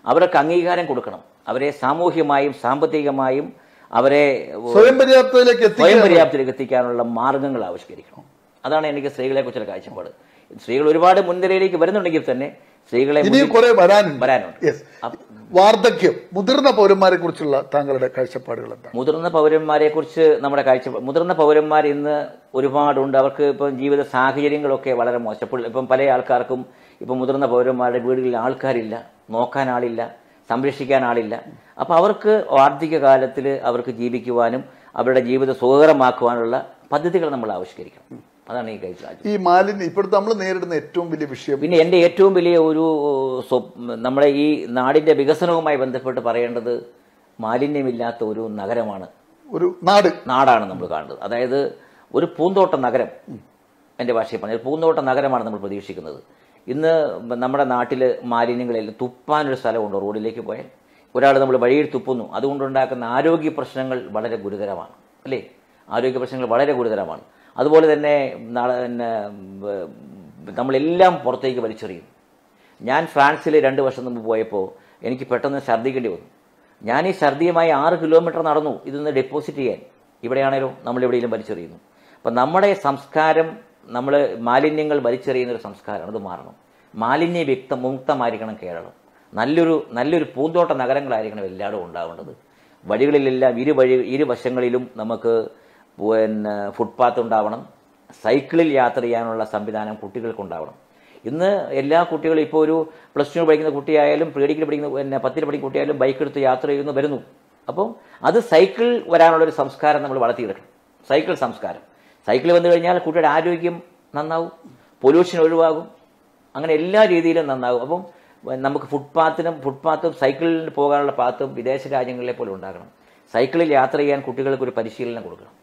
അവർക്ക് അംഗീകാരം കൊടുക്കണം അവരെ സാമൂഹ്യമായും സാമ്പത്തികമായും അവരെ സ്വയം പര്യാപ്തതയിലേക്ക് സ്വയം എത്തിക്കുക പര്യാപ്തിയിലേക്ക് എത്തിക്കാനുള്ള മാർഗങ്ങൾ ആവിഷ്കരിക്കണം അതാണ് എനിക്ക് സ്ത്രീകളെ കുറിച്ചുള്ള കാഴ്ചപ്പാട് സ്ത്രീകൾ ഒരുപാട് മുൻനിരയിലേക്ക് വരുന്നുണ്ടെങ്കിൽ തന്നെ സ്ത്രീകളെ ഇനിയും മുന്നിൽ കുറെ വരാനുണ്ട് വരാനുണ്ട് യെസ് വാർദ്ധക്യം മുതിർന്ന പൗരന്മാരെ കുറിച്ചുള്ള താങ്കളുടെ കാഴ്ചപ്പാടുകൾ എന്താണ് മുതിർന്ന പൗരന്മാരെ കുറിച്ച് നമ്മുടെ കാഴ്ച മുതിർന്ന പൗരന്മാർ ഇന്ന് ഒരുപാടുണ്ട് അവർക്ക് ഇപ്പം ജീവിത സാഹചര്യങ്ങളൊക്കെ വളരെ മോശം ഇപ്പം പല ആൾക്കാർക്കും ഇപ്പം മുതിർന്ന പൗരന്മാരുടെ വീടുകളിൽ ആൾക്കാരില്ല നോക്കാൻ ആളില്ല സംരക്ഷിക്കാൻ ആളില്ല അപ്പം അവർക്ക് വാർദ്ധക്യ കാലത്തിൽ അവർക്ക് ജീവിക്കുവാനും അവരുടെ ജീവിതം സുഖകരമാക്കുവാനുള്ള പദ്ധതികൾ നമ്മൾ ആവിഷ്കരിക്കണം അതാണ് ഈ കാഴ്ച ഈ മാലിന്യം ഇപ്പോഴത്തെ നമ്മൾ നേരിടുന്ന ഏറ്റവും വലിയ വിഷയം പിന്നെ എൻ്റെ ഏറ്റവും വലിയ ഒരു സ്വപ്- നമ്മുടെ ഈ നാടിൻ്റെ വികസനവുമായി ബന്ധപ്പെട്ട് പറയേണ്ടത് മാലിന്യമില്ലാത്ത ഒരു നഗരമാണ് ഒരു നാട് നാടാണ് നമ്മൾ കാണുന്നത് അതായത് ഒരു പൂന്തോട്ട നഗരം എൻ്റെ ഭാഷയിൽ പറഞ്ഞാൽ ഒരു പൂന്തോട്ട നഗരമാണ് നമ്മൾ പ്രതീക്ഷിക്കുന്നത് ഇന്ന് നമ്മുടെ നാട്ടിൽ മാലിന്യങ്ങളെല്ലാം തുപ്പാനൊരു സ്ഥലമുണ്ട് റോഡിലേക്ക് പോയാൽ ഒരാൾ നമ്മൾ വഴിയിൽ തുപ്പുന്നു അതുകൊണ്ടുണ്ടാക്കുന്ന ആരോഗ്യ പ്രശ്നങ്ങൾ വളരെ ഗുരുതരമാണ് അല്ലേ ആരോഗ്യ പ്രശ്നങ്ങൾ വളരെ ഗുരുതരമാണ് അതുപോലെ തന്നെ നാളെ പിന്നെ ഉം, നമ്മളെല്ലാം പുറത്തേക്ക് വലിച്ചെറിയും ഞാൻ ഫ്രാൻസിൽ രണ്ട് വർഷം മുമ്പ് പോയപ്പോൾ എനിക്ക് പെട്ടെന്ന് ഛർദ്ദിക്കേണ്ടി വന്നു ഞാൻ ഈ ഛർദ്ദിയുമായി ആറ് കിലോമീറ്റർ നടന്നു ഇതൊന്ന് ഡെപ്പോസിറ്റ് ചെയ്യാൻ ഇവിടെയാണേലോ നമ്മൾ എവിടെയെങ്കിലും വലിച്ചെറിയുന്നു അപ്പം നമ്മുടെ സംസ്കാരം നമ്മൾ മാലിന്യങ്ങൾ വലിച്ചെറിയുന്ന ഒരു സംസ്കാരമാണ് അത് മാറണം മാലിന്യ വ്യക്ത മുക്തമായിരിക്കണം കേരളം നല്ലൊരു നല്ലൊരു പൂന്തോട്ട നഗരങ്ങളായിരിക്കണം എല്ലായിടവും ഉണ്ടാവേണ്ടത് വഴികളിലെല്ലാം ഇരു വഴി ഇരുവശങ്ങളിലും നമുക്ക് പിന്നെ ഫുട്പാത്ത് ഉണ്ടാവണം സൈക്കിളിൽ യാത്ര ചെയ്യാനുള്ള സംവിധാനം കുട്ടികൾക്കുണ്ടാവണം ഇന്ന് എല്ലാ കുട്ടികളും ഇപ്പോൾ ഒരു പ്ലസ് ടു പഠിക്കുന്ന കുട്ടിയായാലും പ്രീ ഡിഗ്രി പഠിക്കുന്ന പിന്നെ പത്തിൽ പഠിക്കുന്ന കുട്ടിയായാലും ബൈക്ക് എടുത്ത് യാത്ര ചെയ്യുന്നു വരുന്നു അപ്പം അത് സൈക്കിൾ വരാനുള്ള ഒരു സംസ്കാരം നമ്മൾ വളർത്തിയെടുക്കണം സൈക്കിൾ സംസ്കാരം സൈക്കിൾ വന്നു കഴിഞ്ഞാൽ കുട്ടിയുടെ ആരോഗ്യം നന്നാവും പൊല്യൂഷൻ ഒഴിവാകും അങ്ങനെ എല്ലാ രീതിയിലും നന്നാകും അപ്പം നമുക്ക് ഫുട്പാത്തിനും ഫുട്പാത്തും സൈക്കിളിൽ പോകാനുള്ള പാത്തും വിദേശ രാജ്യങ്ങളിലെ പോലെ ഉണ്ടാക്കണം സൈക്കിളിൽ യാത്ര ചെയ്യാൻ കുട്ടികൾക്ക് ഒരു പരിശീലനം കൊടുക്കണം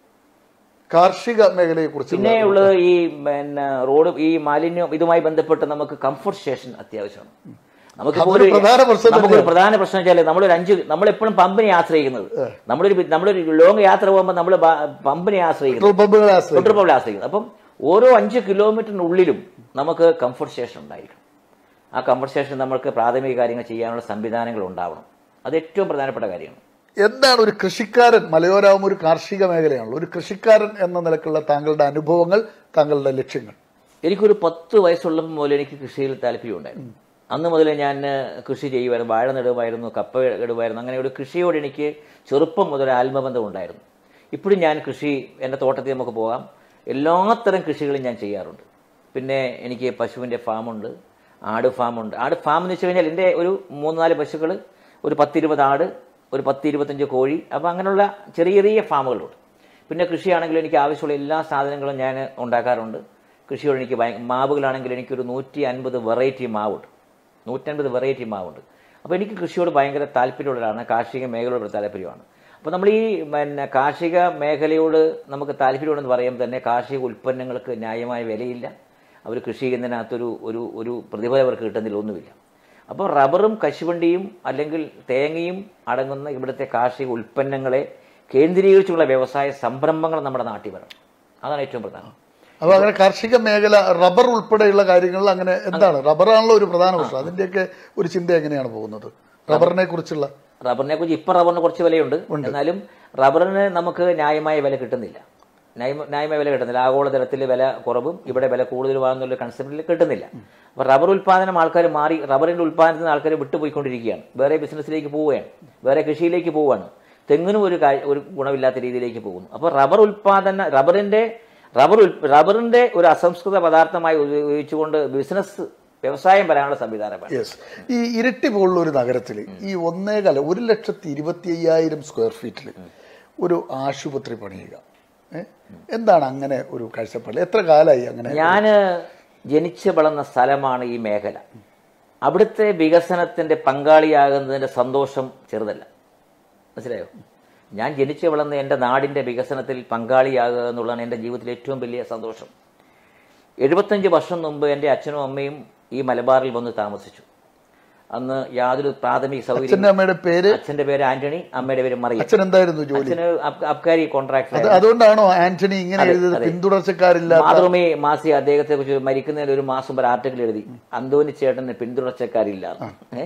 കാർഷിക മേഖലയെ കുറിച്ച് പിന്നെ ഉള്ളത് ഈ പിന്നെ റോഡ് ഈ മാലിന്യം ഇതുമായി ബന്ധപ്പെട്ട് നമുക്ക് കംഫർട്ട് സ്റ്റേഷൻ അത്യാവശ്യമാണ് നമുക്ക് അതൊരു പ്രധാന പ്രശ്നം നമുക്കൊരു പ്രധാന പ്രശ്നം വെച്ചാൽ നമ്മളൊരു അഞ്ച് നമ്മളെപ്പോഴും പമ്പിനെ ആശ്രയിക്കുന്നത് നമ്മളൊരു നമ്മളൊരു ലോങ് യാത്ര പോകുമ്പോൾ നമ്മൾ പമ്പിനെ ആശ്രയിക്കുന്നത് പെട്രോൾ പമ്പുകളെ ആശ്രയിക്കും പെട്രോൾ പമ്പിനെ ആശ്രയിക്കുന്നത് അപ്പം ഓരോ അഞ്ച് കിലോമീറ്ററിനുള്ളിലും നമുക്ക് കംഫർട്ട് സ്റ്റേഷൻ ഉണ്ടായിരിക്കണം ആ കംഫർട്ട് സ്റ്റേഷൻ നമുക്ക് പ്രാഥമിക കാര്യങ്ങൾ ചെയ്യാനുള്ള സംവിധാനങ്ങൾ ഉണ്ടാവണം അത് ഏറ്റവും പ്രധാനപ്പെട്ട കാര്യമാണ് എന്താണ് ഒരു കൃഷിക്കാരൻ മലയോരാവുമ്പോൾ ഒരു കാർഷിക മേഖലയാണല്ലോ ഒരു കൃഷിക്കാരൻ എന്ന നിലക്കുള്ള താങ്കളുടെ അനുഭവങ്ങൾ താങ്കളുടെ ലക്ഷ്യങ്ങൾ എനിക്കൊരു പത്ത് വയസ്സുള്ളപ്പോൾ മുതൽ എനിക്ക് കൃഷിയിൽ താല്പര്യമുണ്ടായിരുന്നു അന്ന് മുതൽ ഞാൻ കൃഷി ചെയ്യുമായിരുന്നു വാഴ നടുവായിരുന്നു കപ്പ ഇടുമായിരുന്നു അങ്ങനെ ഒരു കൃഷിയോട് എനിക്ക് ചെറുപ്പം മുതൽ ആത്മബന്ധം ഉണ്ടായിരുന്നു ഇപ്പോഴും ഞാൻ കൃഷി എൻ്റെ തോട്ടത്തിൽ നമുക്ക് പോകാം എല്ലാത്തരം കൃഷികളും ഞാൻ ചെയ്യാറുണ്ട് പിന്നെ എനിക്ക് പശുവിൻ്റെ ഫാമുണ്ട് ആട് ഫാമുണ്ട് ആട് ഫാം എന്ന് വെച്ച് കഴിഞ്ഞാൽ എൻ്റെ ഒരു മൂന്ന് നാല് പശുക്കൾ ഒരു പത്തിരുപത് ആട് ഒരു പത്ത് ഇരുപത്തഞ്ച് കോഴി അപ്പോൾ അങ്ങനെയുള്ള ചെറിയ ചെറിയ ഫാമുകളുണ്ട് പിന്നെ കൃഷിയാണെങ്കിലും എനിക്ക് ആവശ്യമുള്ള എല്ലാ സാധനങ്ങളും ഞാൻ ഉണ്ടാക്കാറുണ്ട് കൃഷിയോട് എനിക്ക് ഭയ മാവുകളാണെങ്കിൽ എനിക്കൊരു നൂറ്റി അൻപത് വെറൈറ്റി മാവുണ്ട് നൂറ്റൻപത് വെറൈറ്റി മാവുണ്ട് അപ്പോൾ എനിക്ക് കൃഷിയോട് ഭയങ്കര താല്പര്യമുള്ളതാണ് കാർഷിക മേഖലയോട് താല്പര്യമാണ് അപ്പോൾ നമ്മൾ ഈ പിന്നെ കാർഷിക മേഖലയോട് നമുക്ക് താല്പര്യമുണ്ടെന്ന് പറയുമ്പോൾ തന്നെ കാർഷിക ഉൽപ്പന്നങ്ങൾക്ക് ന്യായമായ വിലയില്ല അവർ കൃഷി ചെയ്യുന്നതിനകത്തൊരു ഒരു ഒരു പ്രതിഫലം അവർക്ക് കിട്ടുന്നില്ല ഒന്നുമില്ല അപ്പോൾ റബ്ബറും കശുവണ്ടിയും അല്ലെങ്കിൽ തേങ്ങയും അടങ്ങുന്ന ഇവിടുത്തെ കാർഷിക ഉൽപ്പന്നങ്ങളെ കേന്ദ്രീകരിച്ചുള്ള വ്യവസായ സംരംഭങ്ങൾ നമ്മുടെ നാട്ടിൽ വരണം അതാണ് ഏറ്റവും പ്രധാനം അപ്പൊ അങ്ങനെ കാർഷിക മേഖല റബ്ബർ ഉൾപ്പെടെയുള്ള കാര്യങ്ങളിൽ അങ്ങനെ എന്താണ് റബ്ബറാണല്ലോ ഒരു പ്രധാന പ്രശ്നം അതിന്റെയൊക്കെ ഒരു ചിന്ത എങ്ങനെയാണ് പോകുന്നത് റബ്ബറിനെ കുറിച്ചുള്ള റബ്ബറിനെ കുറിച്ച് ഇപ്പം റബ്ബറിന് കുറച്ച് വിലയുണ്ട് എന്നാലും റബ്ബറിന് നമുക്ക് ന്യായമായ വില കിട്ടുന്നില്ല ന്യായ- ന്യായമായ വില കിട്ടുന്നില്ല ആഗോളതലത്തിൽ വില കുറവും ഇവിടെ വില കൂടുതലുമാണെന്നുള്ള കൺസെപ്റ്റിൽ കിട്ടുന്നില്ല അപ്പോൾ റബ്ബർ ഉൽപ്പാദനം ആൾക്കാർ മാറി റബ്ബറിന്റെ ഉൽപ്പാദനത്തിന് ആൾക്കാർ വിട്ടുപോയിക്കൊണ്ടിരിക്കുകയാണ് വേറെ ബിസിനസ്സിലേക്ക് പോവുകയാണ് വേറെ കൃഷിയിലേക്ക് പോവുകയാണ് തെങ്ങിനും ഒരു കാ- ഒരു ഗുണമില്ലാത്ത രീതിയിലേക്ക് പോകുന്നു അപ്പോൾ റബ്ബർ ഉൽപ്പാദന റബ്ബറിന്റെ റബ്ബർ ഉൽ- റബ്ബറിന്റെ ഒരു അസംസ്കൃത പദാർത്ഥമായി ഉപയോഗിച്ചുകൊണ്ട് ബിസിനസ് വ്യവസായം വരാനുള്ള സംവിധാനം വേണം യെസ് ഈ ഇരട്ടി പോലുള്ള ഒരു നഗരത്തിൽ ഈ ഒന്നേകാല ഒരു ലക്ഷത്തി ഇരുപത്തി അയ്യായിരം സ്ക്വയർ ഫീറ്റിൽ ഒരു ആശുപത്രി പണിയുക ഏ? എന്താണ് അങ്ങനെ ഒരു കാഴ്ചപ്പാട് എത്ര കാലമായി അങ്ങനെ ഞാൻ ജനിച്ചു വളർന്ന സ്ഥലമാണ് ഈ മേഖല അവിടുത്തെ വികസനത്തിന്റെ പങ്കാളിയാകുന്നതിന്റെ സന്തോഷം ചെറുതല്ല മനസ്സിലായോ ഞാൻ ജനിച്ചു വളർന്ന എൻ്റെ നാടിന്റെ വികസനത്തിൽ പങ്കാളിയാകുക എന്നുള്ളതാണ് എൻ്റെ ജീവിതത്തിലെ ഏറ്റവും വലിയ സന്തോഷം എഴുപത്തഞ്ച് വർഷം മുമ്പ് എൻ്റെ അച്ഛനും അമ്മയും ഈ മലബാറിൽ വന്ന് താമസിച്ചു അന്ന് യാതൊരു പ്രാഥമിക സൗകര്യം അച്ഛൻ്റെ അമ്മയുടെ പേര് അച്ഛന്റെ പേര് ആന്റണി അമ്മയുടെ പേര് മറിയ അച്ഛൻ എന്തായിരുന്നു ജോലി അച്ഛന് അബ്- അബ്കാരി കോൺട്രാക്ടർ അത് അതുകൊണ്ടാണോ ആന്റണി ഇങ്ങനെ എഴുതിയത് പിന്തുടർച്ചക്കാരില്ലാത്ത മാതൃമേ മാസി അദ്ദേഹത്തെ കുറിച്ച് മരിക്കുന്നതിന് ഒരു മാസം ഒരു ആർട്ടിക്കിൾ എഴുതി അന്തോനി ചേട്ടന് പിന്തുടർച്ചക്കാരില്ല ഏഹ്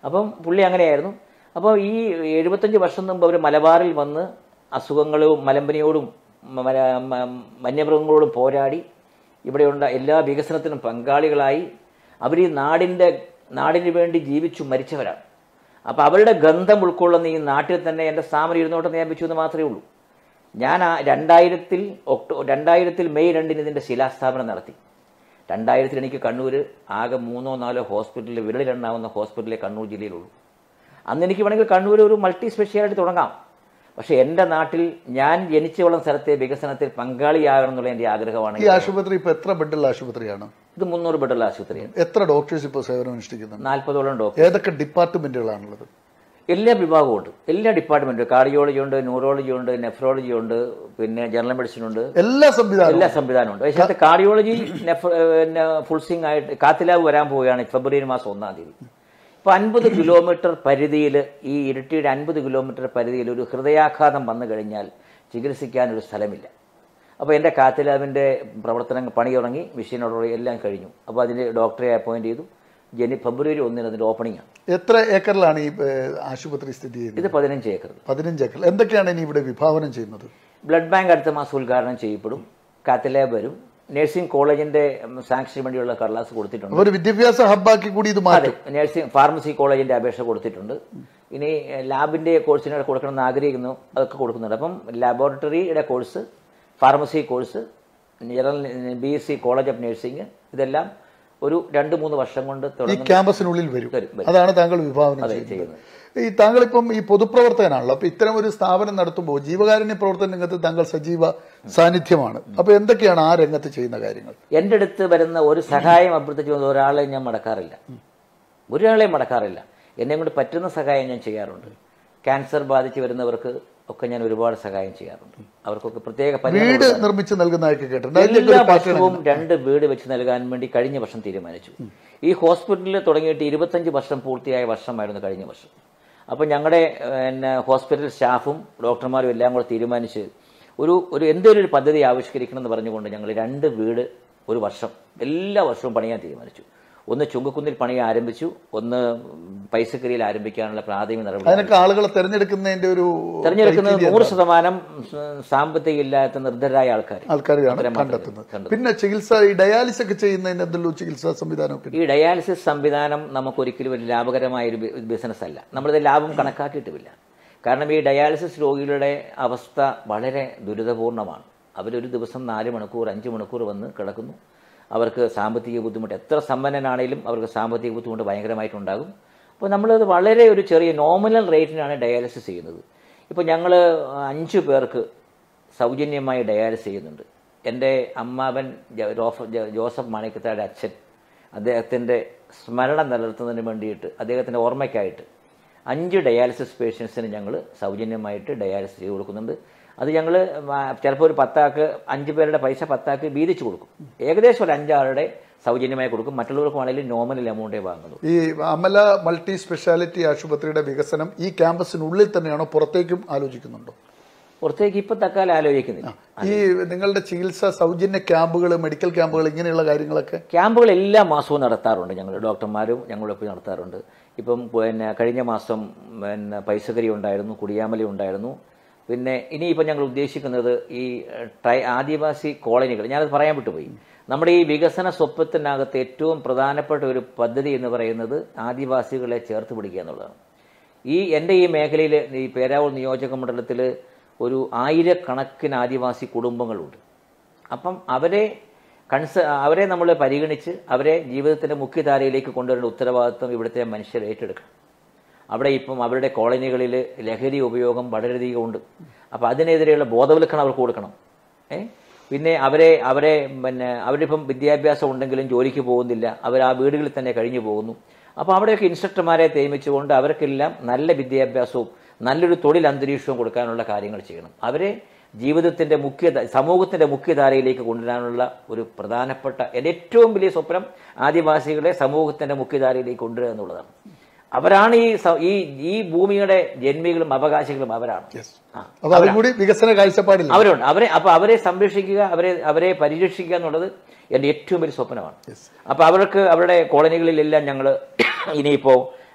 അപ്പം പുള്ളി അങ്ങനെയായിരുന്നു അപ്പോൾ ഈ എഴുപത്തഞ്ച് വർഷം മുമ്പ് അവർ മലബാറിൽ വന്ന് അസുഖങ്ങളും മലമ്പനിയോടും മല- മ- വന്യമൃഗങ്ങളോടും പോരാടി ഇവിടെയുള്ള എല്ലാ വികസനത്തിനും പങ്കാളികളായി അവർ ഈ നാടിൻ്റെ നാടിന് വേണ്ടി ജീവിച്ചു മരിച്ചവരാണ് അപ്പോൾ അവരുടെ ഗന്ധം ഉൾക്കൊള്ളുന്ന ഈ നാട്ടിൽ തന്നെ എൻ്റെ സ്ഥാപനം ഇരുന്നോട്ട് നിയമിച്ചു എന്ന് മാത്രമേ ഉള്ളൂ ഞാൻ ആ രണ്ടായിരത്തിൽ ഒക്ടോ രണ്ടായിരത്തിൽ മെയ് രണ്ടിന് ഇതിൻ്റെ ശിലാസ്ഥാപനം നടത്തി രണ്ടായിരത്തിൽ എനിക്ക് കണ്ണൂർ ആകെ മൂന്നോ നാലോ ഹോസ്പിറ്റലിൽ വിരളിലെണ്ണാവുന്ന ഹോസ്പിറ്റലേ കണ്ണൂർ ജില്ലയിലുള്ളൂ അന്ന് എനിക്ക് വേണമെങ്കിൽ കണ്ണൂർ ഒരു മൾട്ടി സ്പെഷ്യാലിറ്റി തുടങ്ങാം പക്ഷേ എൻ്റെ നാട്ടിൽ ഞാൻ ജനിച്ചു വളർന്ന സ്ഥലത്തെ വികസനത്തിൽ പങ്കാളിയാകണം എന്നുള്ള എൻ്റെ ഈ ആഗ്രഹമാണ് ആശുപത്രി ഇപ്പൊ എത്ര ബെഡുള്ള ആശുപത്രിയാണ് ഇത് മുന്നൂറ് ബെഡുള്ള ആശുപത്രിയാണ് എത്ര ഡോക്ടേഴ്സ് ഇപ്പോൾ സേവനം അനുഷ്ഠിക്കുന്നുണ്ട് നാൽപ്പതോളം ഡോക്ടർ ഏതൊക്കെ ഡിപ്പാർട്ട്മെന്റുകളാണുള്ളത് എല്ലാ വിഭാഗവും ഉണ്ട് എല്ലാ ഡിപ്പാർട്ട്മെന്റും കാർഡിയോളജി ഉണ്ട് ന്യൂറോളജി ഉണ്ട് നെഫ്രോളജി ഉണ്ട് പിന്നെ ജനറൽ മെഡിസിൻ ഉണ്ട് എല്ലാ സംവിധാനവും എല്ലാ സംവിധാനമുണ്ട് പക്ഷേ അത് കാർഡിയോളജി നെഫ് പിന്നെ ഫുൾ സിംഗ് ആയിട്ട് കാത്തിലാവ് വരാൻ പോവുകയാണ് ഫെബ്രുവരി മാസം ഒന്നാം തീയതി ഇപ്പൊ അൻപത് കിലോമീറ്റർ പരിധിയിൽ ഈ ഇരിട്ടിയുടെ അൻപത് കിലോമീറ്റർ പരിധിയിൽ ഒരു ഹൃദയാഘാതം വന്നു കഴിഞ്ഞാൽ ചികിത്സിക്കാൻ ഒരു സ്ഥലമില്ല അപ്പോൾ എൻ്റെ കാത്തിലാവിൻ്റെ പ്രവർത്തനങ്ങൾ പണി തുടങ്ങി മെഷീനോടുകൂടി എല്ലാം കഴിഞ്ഞു അപ്പോൾ അതിന് ഡോക്ടറെ അപ്പോയിന്റ് ചെയ്തു ജനി ഫെബ്രുവരി ഒന്നിന് അതിൻ്റെ ഓപ്പണിംഗ് ആണ് എത്ര ഏക്കറിലാണ് ഈ ഏഹ്, ആശുപത്രി സ്ഥിതി ചെയ്യുന്നത് ഇത് പതിനഞ്ച് ഏക്കർ പതിനഞ്ച് ഏക്കർ എന്തൊക്കെയാണ് ഇനി ഇവിടെ വിഭാവനം ചെയ്യുന്നത് ബ്ലഡ് ബാങ്ക് അടുത്ത മാസം ഉദ്ഘാടനം ചെയ്യപ്പെടും കാത്തലാബ് വരും നഴ്സിംഗ് കോളേജിന്റെ സാങ്ഷന് വേണ്ടിയുള്ള കടലാസ് കൊടുത്തിട്ടുണ്ട് അപ്പൊ ഒരു വിദ്യാഭ്യാസ ഹബ്ബാക്കി കൂടി ഇത് അതെ മാറ്റും നഴ്സിംഗ് ഫാർമസി കോളേജിന്റെ അപേക്ഷ കൊടുത്തിട്ടുണ്ട് ഇനി ലാബിന്റെ കോഴ്സിന് കൊടുക്കണമെന്ന് ആഗ്രഹിക്കുന്നു അതൊക്കെ കൊടുക്കുന്നുണ്ട് അപ്പം ലാബോറട്ടറിയുടെ course pharmacy course general B S C college of nursing ഇതെല്ലാം ഒരു രണ്ട് മൂന്ന് വർഷം കൊണ്ട് ഈ തുടങ്ങും ക്യാമ്പസിനുള്ളിൽ വരും വരും, വരും. അതാണ് താങ്കൾ വിഭാവനം അതെ, ചെയ്യുന്നത് ഈ താങ്കളിപ്പം ഈ പൊതുപ്രവർത്തകനാണല്ലോ അപ്പൊ ഇത്തരം ഒരു സ്ഥാപനം നടത്തുമ്പോൾ ജീവകാരുണ്യ പ്രവർത്തന രംഗത്ത് താങ്കൾ സജീവ സാന്നിധ്യമാണ് അപ്പൊ എന്തൊക്കെയാണ് ആ രംഗത്ത് ചെയ്യുന്ന കാര്യങ്ങൾ എൻ്റെ അടുത്ത് വരുന്ന ഒരു സഹായം അഭ്യർത്ഥിച്ച് വന്ന ഒരാളെ ഞാൻ മടക്കാറില്ല ഒരാളെയും മടക്കാറില്ല എന്നെ കൊണ്ട് പറ്റുന്ന സഹായം ഞാൻ ചെയ്യാറുണ്ട് ക്യാൻസർ ബാധിച്ച് വരുന്നവർക്ക് ഒക്കെ ഞാൻ ഒരുപാട് സഹായം ചെയ്യാറുണ്ട് അവർക്കൊക്കെ പ്രത്യേക പരിഗണന വീട് നിർമ്മിച്ച് നൽകുന്നതായിട്ട് കേട്ടിട്ടുണ്ട് അതിന്റെ എല്ലാ ഒരു pattern വർഷവും രണ്ട് വീട് വെച്ച് നൽകാൻ വേണ്ടി കഴിഞ്ഞ വർഷം തീരുമാനിച്ചു ഈ ഹോസ്പിറ്റലിൽ തുടങ്ങിയിട്ട് ഇരുപത്തഞ്ച് വർഷം പൂർത്തിയായ വർഷമായിരുന്നു കഴിഞ്ഞ വർഷം അപ്പോൾ ഞങ്ങളുടെ പിന്നെ ഹോസ്പിറ്റൽ സ്റ്റാഫും ഡോക്ടർമാരും എല്ലാം കൂടെ തീരുമാനിച്ച് ഒരു ഒരു എന്തെങ്കിലും ഒരു പദ്ധതി ആവിഷ്കരിക്കണം എന്ന് പറഞ്ഞുകൊണ്ട് ഞങ്ങൾ രണ്ട് വീട് ഒരു വർഷം എല്ലാ വർഷവും പണിയാൻ തീരുമാനിച്ചു ഒന്ന് ചുങ്കക്കുന്നിൽ പണി ആരംഭിച്ചു ഒന്ന് പൈസക്കരിയിൽ ആരംഭിക്കാനുള്ള പ്രാഥമിക നടപടി അതിനൊക്കെ ആളുകളെ തെരഞ്ഞെടുക്കുന്നതിന്റെ ഒരു തെരഞ്ഞെടുക്കുന്നത് criteria നൂറ് ശതമാനം സാമ്പത്തിക ഇല്ലാത്ത നിർദ്ധരായ ആൾക്കാർ ആൾക്കാരാണ് അവരെ മാത്രമേ കണ്ടെത്തുന്നത് കണ്ടെത്തുന്നത്. പിന്നെ ചികിത്സ ഈ ഡയാലിസ് ഒക്കെ ചെയ്യുന്നതിന് എന്തെല്ലോ ചികിത്സാ സംവിധാനമൊക്കെ ഈ ഡയാലിസിസ് സംവിധാനം നമുക്കൊരിക്കലും ഒരു ലാഭകരമായ ഒരു ബി- ബിസിനസ് അല്ല നമ്മളിത് ലാഭം കണക്കാക്കിയിട്ടുമില്ല കാരണം ഈ ഡയാലിസിസ് രോഗികളുടെ അവസ്ഥ വളരെ ദുരിതപൂർണ്ണമാണ് അവരൊരു ദിവസം നാല് മണിക്കൂർ അഞ്ച് മണിക്കൂർ വന്ന് കിടക്കുന്നു അവർക്ക് സാമ്പത്തിക ബുദ്ധിമുട്ട് എത്ര സമ്പന്നനാണേലും അവർക്ക് സാമ്പത്തിക ബുദ്ധിമുട്ട് ഭയങ്കരമായിട്ടുണ്ടാകും അപ്പോൾ നമ്മളത് വളരെ ഒരു ചെറിയ നോമിനൽ റേറ്റിനാണ് ഡയാലിസിസ് ചെയ്യുന്നത് ഇപ്പോൾ ഞങ്ങൾ അഞ്ച് പേർക്ക് സൗജന്യമായി ഡയാലിസിസ് ചെയ്യുന്നുണ്ട് എൻ്റെ അമ്മാവൻ ജ- ജോഫ- ജ- ജോസഫ് മാണിക്കത്തായുടെ അച്ഛൻ അദ്ദേഹത്തിൻ്റെ സ്മരണ നിലനിർത്തുന്നതിന് വേണ്ടിയിട്ട് അദ്ദേഹത്തിൻ്റെ ഓർമ്മയ്ക്കായിട്ട് അഞ്ച് ഡയാലിസിസ് പേഷ്യൻസിന് ഞങ്ങൾ സൗജന്യമായിട്ട് ഡയാലിസിസ് ചെയ്ത് കൊടുക്കുന്നുണ്ട് അത് ഞങ്ങൾ ചിലപ്പോൾ ഒരു പത്താക്ക് അഞ്ച് പേരുടെ പൈസ പത്താക്ക് വീതിച്ച് കൊടുക്കും ഏകദേശം ഒരു അഞ്ചാളുടെ സൗജന്യമായി കൊടുക്കും മറ്റുള്ളവർക്ക് വേണമെങ്കിൽ നോമിനൽ എമൗണ്ടേ വാങ്ങുള്ളൂ ഈ അമല മൾട്ടി സ്പെഷ്യാലിറ്റി ആശുപത്രിയുടെ വികസനം ഈ ക്യാമ്പസിനുള്ളിൽ തന്നെയാണോ പുറത്തേക്കും ആലോചിക്കുന്നുണ്ടോ പുറത്തേക്ക് ഇപ്പം തക്കാലം ആലോചിക്കുന്നില്ല ഈ നിങ്ങളുടെ ചികിത്സ സൗജന്യ ക്യാമ്പുകൾ മെഡിക്കൽ ക്യാമ്പുകൾ ഇങ്ങനെയുള്ള കാര്യങ്ങളൊക്കെ ക്യാമ്പുകൾ എല്ലാ മാസവും നടത്താറുണ്ട് ഞങ്ങൾ ഡോക്ടർമാരും ഞങ്ങളൊപ്പം നടത്താറുണ്ട് ഇപ്പം പിന്നെ കഴിഞ്ഞ മാസം പിന്നെ പൈസകരി ഉണ്ടായിരുന്നു കുടിയാമലി ഉണ്ടായിരുന്നു പിന്നെ ഇനിയിപ്പം ഞങ്ങൾ ഉദ്ദേശിക്കുന്നത് ഈ ട്രൈ ആദിവാസി കോളനികൾ ഞാനത് പറയാൻ വിട്ടുപോയി നമ്മുടെ ഈ വികസന സ്വപ്നത്തിനകത്ത് ഏറ്റവും പ്രധാനപ്പെട്ട ഒരു പദ്ധതി എന്ന് പറയുന്നത് ആദിവാസികളെ ചേർത്ത് പിടിക്കുക എന്നുള്ളതാണ് ഈ എൻ്റെ ഈ മേഖലയിൽ ഈ പേരാവൂർ നിയോജക മണ്ഡലത്തിൽ ഒരു ആയിരക്കണക്കിന് ആദിവാസി കുടുംബങ്ങളുണ്ട് അപ്പം അവരെ കൺസ അവരെ നമ്മൾ പരിഗണിച്ച് അവരെ ജീവിതത്തിൻ്റെ മുഖ്യധാരയിലേക്ക് കൊണ്ടുവരേണ്ട ഉത്തരവാദിത്വം ഇവിടുത്തെ മനുഷ്യർ ഏറ്റെടുക്കണം അവിടെ ഇപ്പം അവരുടെ കോളനികളിൽ ലഹരി ഉപയോഗം വളരെയധികം ഉണ്ട് അപ്പോൾ അതിനെതിരെയുള്ള ബോധവൽക്കരണം അവർക്ക് കൊടുക്കണം ഏ പിന്നെ അവരെ അവരെ പിന്നെ അവരിപ്പം വിദ്യാഭ്യാസം ഉണ്ടെങ്കിലും ജോലിക്ക് പോകുന്നില്ല അവർ ആ വീടുകളിൽ തന്നെ കഴിഞ്ഞു പോകുന്നു അപ്പോൾ അവിടെയൊക്കെ ഇൻസ്ട്രക്ടർമാരെ നിയമിച്ചുകൊണ്ട് അവർക്കെല്ലാം നല്ല വിദ്യാഭ്യാസവും നല്ലൊരു തൊഴിൽ അന്തരീക്ഷവും കൊടുക്കാനുള്ള കാര്യങ്ങൾ ചെയ്യണം അവരെ ജീവിതത്തിന്റെ മുഖ്യ സമൂഹത്തിന്റെ മുഖ്യധാരയിലേക്ക് കൊണ്ടുവരാനുള്ള ഒരു പ്രധാനപ്പെട്ട എൻ്റെ ഏറ്റവും വലിയ സ്വപ്നം ആദിവാസികളെ സമൂഹത്തിന്റെ മുഖ്യധാരയിലേക്ക് കൊണ്ടുവരിക എന്നുള്ളതാണ് അവരാണ് ഈ സ- ഈ ഈ ഭൂമിയുടെ ജന്മികളും അവകാശികളും അവരാണ് ആ. അപ്പൊ അതും കൂടി വികസന കാഴ്ചപ്പാടില്ല അവരുണ്ട് അവരെ അപ്പൊ അവരെ സംരക്ഷിക്കുക അവരെ അവരെ പരിരക്ഷിക്കുക എന്നുള്ളത് എൻ്റെ ഏറ്റവും വലിയ സ്വപ്നമാണ് അപ്പൊ അവർക്ക് അവരുടെ കോളനികളിലെല്ലാം ഞങ്ങൾ ഇനിയിപ്പോ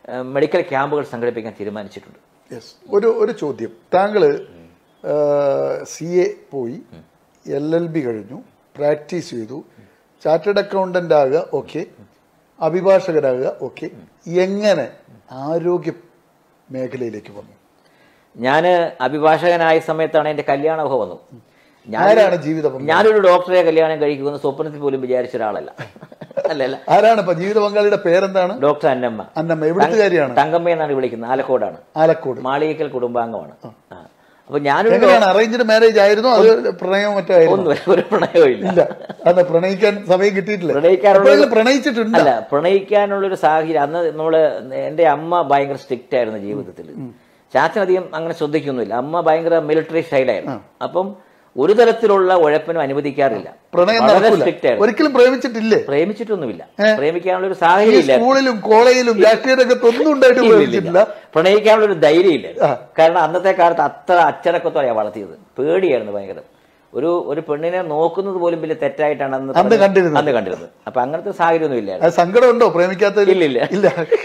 ഏഹ്, മെഡിക്കൽ ക്യാമ്പുകൾ സംഘടിപ്പിക്കാൻ തീരുമാനിച്ചിട്ടുണ്ട് യെസ് ഒരു ഒരു ചോദ്യം താങ്കൾ സി എ പോയി എൽ എൽ ബി കഴിഞ്ഞു പ്രാക്ടീസ് ചെയ്തു ചാർട്ടേഡ് അക്കൗണ്ടന്റ് ആകുക ഓക്കെ അഭിഭാഷകരാകുക ഓക്കെ എങ്ങനെ ആരോഗ്യ മേഖലയിലേക്ക് വന്നു ഞാൻ അഭിഭാഷകനായ സമയത്താണ് എൻ്റെ കല്യാണമൊക്കെ വന്നു ഞാൻ ആരാണ് ജീവിത പങ്കാളി? ഞാനൊരു ഡോക്ടറെ കല്യാണം കഴിക്കുമെന്ന് സ്വപ്നത്തിൽ പോലും വിചാരിച്ച ഒരാളല്ല അല്ലല്ല ആരാണ് ഇപ്പൊ ജീവിത പങ്കാളിയുടെ പേരെന്താണ് ഡോക്ടർ അന്നമ്മ അന്നമ്മ എവിടുത്തെ കാര്യമാണ് തങ്കമ്മ എന്നാണ് വിളിക്കുന്നത് ആലക്കോടാണ് ആലക്കോട് മാളികക്കൽ കുടുംബാംഗമാണ് ആ. അപ്പൊ ഞാനൊരു എങ്ങനെയാണ് അറേഞ്ച്ഡ് മാരേജ് ആയിരുന്നോ അത് പ്രണയം മറ്റായിരുന്നു ഒന്നും ഒരു പ്രണയവും ഇല്ല ഇല്ല അതെ പ്രണയിക്കാൻ സമയം കിട്ടിയിട്ടില്ല പ്രണയിക്കാനുള്ള- എപ്പോഴെങ്കിലും പ്രണയിച്ചിട്ടുണ്ട് അല്ല പ്രണയിക്കാനുള്ള ഒരു സാഹചര്യം അന്ന് നമ്മള് എന്റെ അമ്മ ഭയങ്കര സ്ട്രിക്റ്റ് ആയിരുന്നു ജീവിതത്തിൽ ചാച്ചൻ അധികം അങ്ങനെ ശ്രദ്ധിക്കൊന്നുമില്ല അമ്മ ഭയങ്കര മിലിറ്ററി സ്റ്റൈലായിരുന്നു അപ്പം ഒരു തരത്തിലുള്ള ഉഴപ്പിനും അനുവദിക്കാറില്ല പ്രണയം വളരെ നടക്കൂല സ്ട്രിക്റ്റ് ആയിരുന്നു ഒരിക്കലും പ്രേമിച്ചിട്ടില്ലേ പ്രേമിച്ചിട്ടൊന്നുമില്ല പ്രേമിക്കാനുള്ള ഒരു ഈ സാഹചര്യം ഇല്ല സ്കൂളിലും കോളേജിലും രാഷ്ട്രീയ രംഗത്ത് ഒന്നും ഉണ്ടായിട്ട് പ്രേമിച്ചിട്ടില്ല പ്രണയിക്കാനുള്ള ഒരു ധൈര്യം ഇല്ല കാരണം അന്നത്തെ കാലത്ത് അത്ര അച്ചടക്കത്തോടെയാണ് വളർത്തിയത് പേടിയായിരുന്നു ഭയങ്കര ഒരു ഒരു പെണ്ണിനെ നോക്കുന്നത് പോലും വലിയ തെറ്റായിട്ടാണ് അന്ന് അന്ന് പറഞ്ഞത്. കണ്ടിരുന്നത്. അന്ന് കണ്ടിരുന്നത് അപ്പൊ അങ്ങനത്തെ സാഹചര്യമൊന്നും ഇല്ലായിരുന്നു അത് സങ്കടമുണ്ടോ പ്രേമിക്കാത്ത ഇല്ല, ഇല്ല. ഇല്ല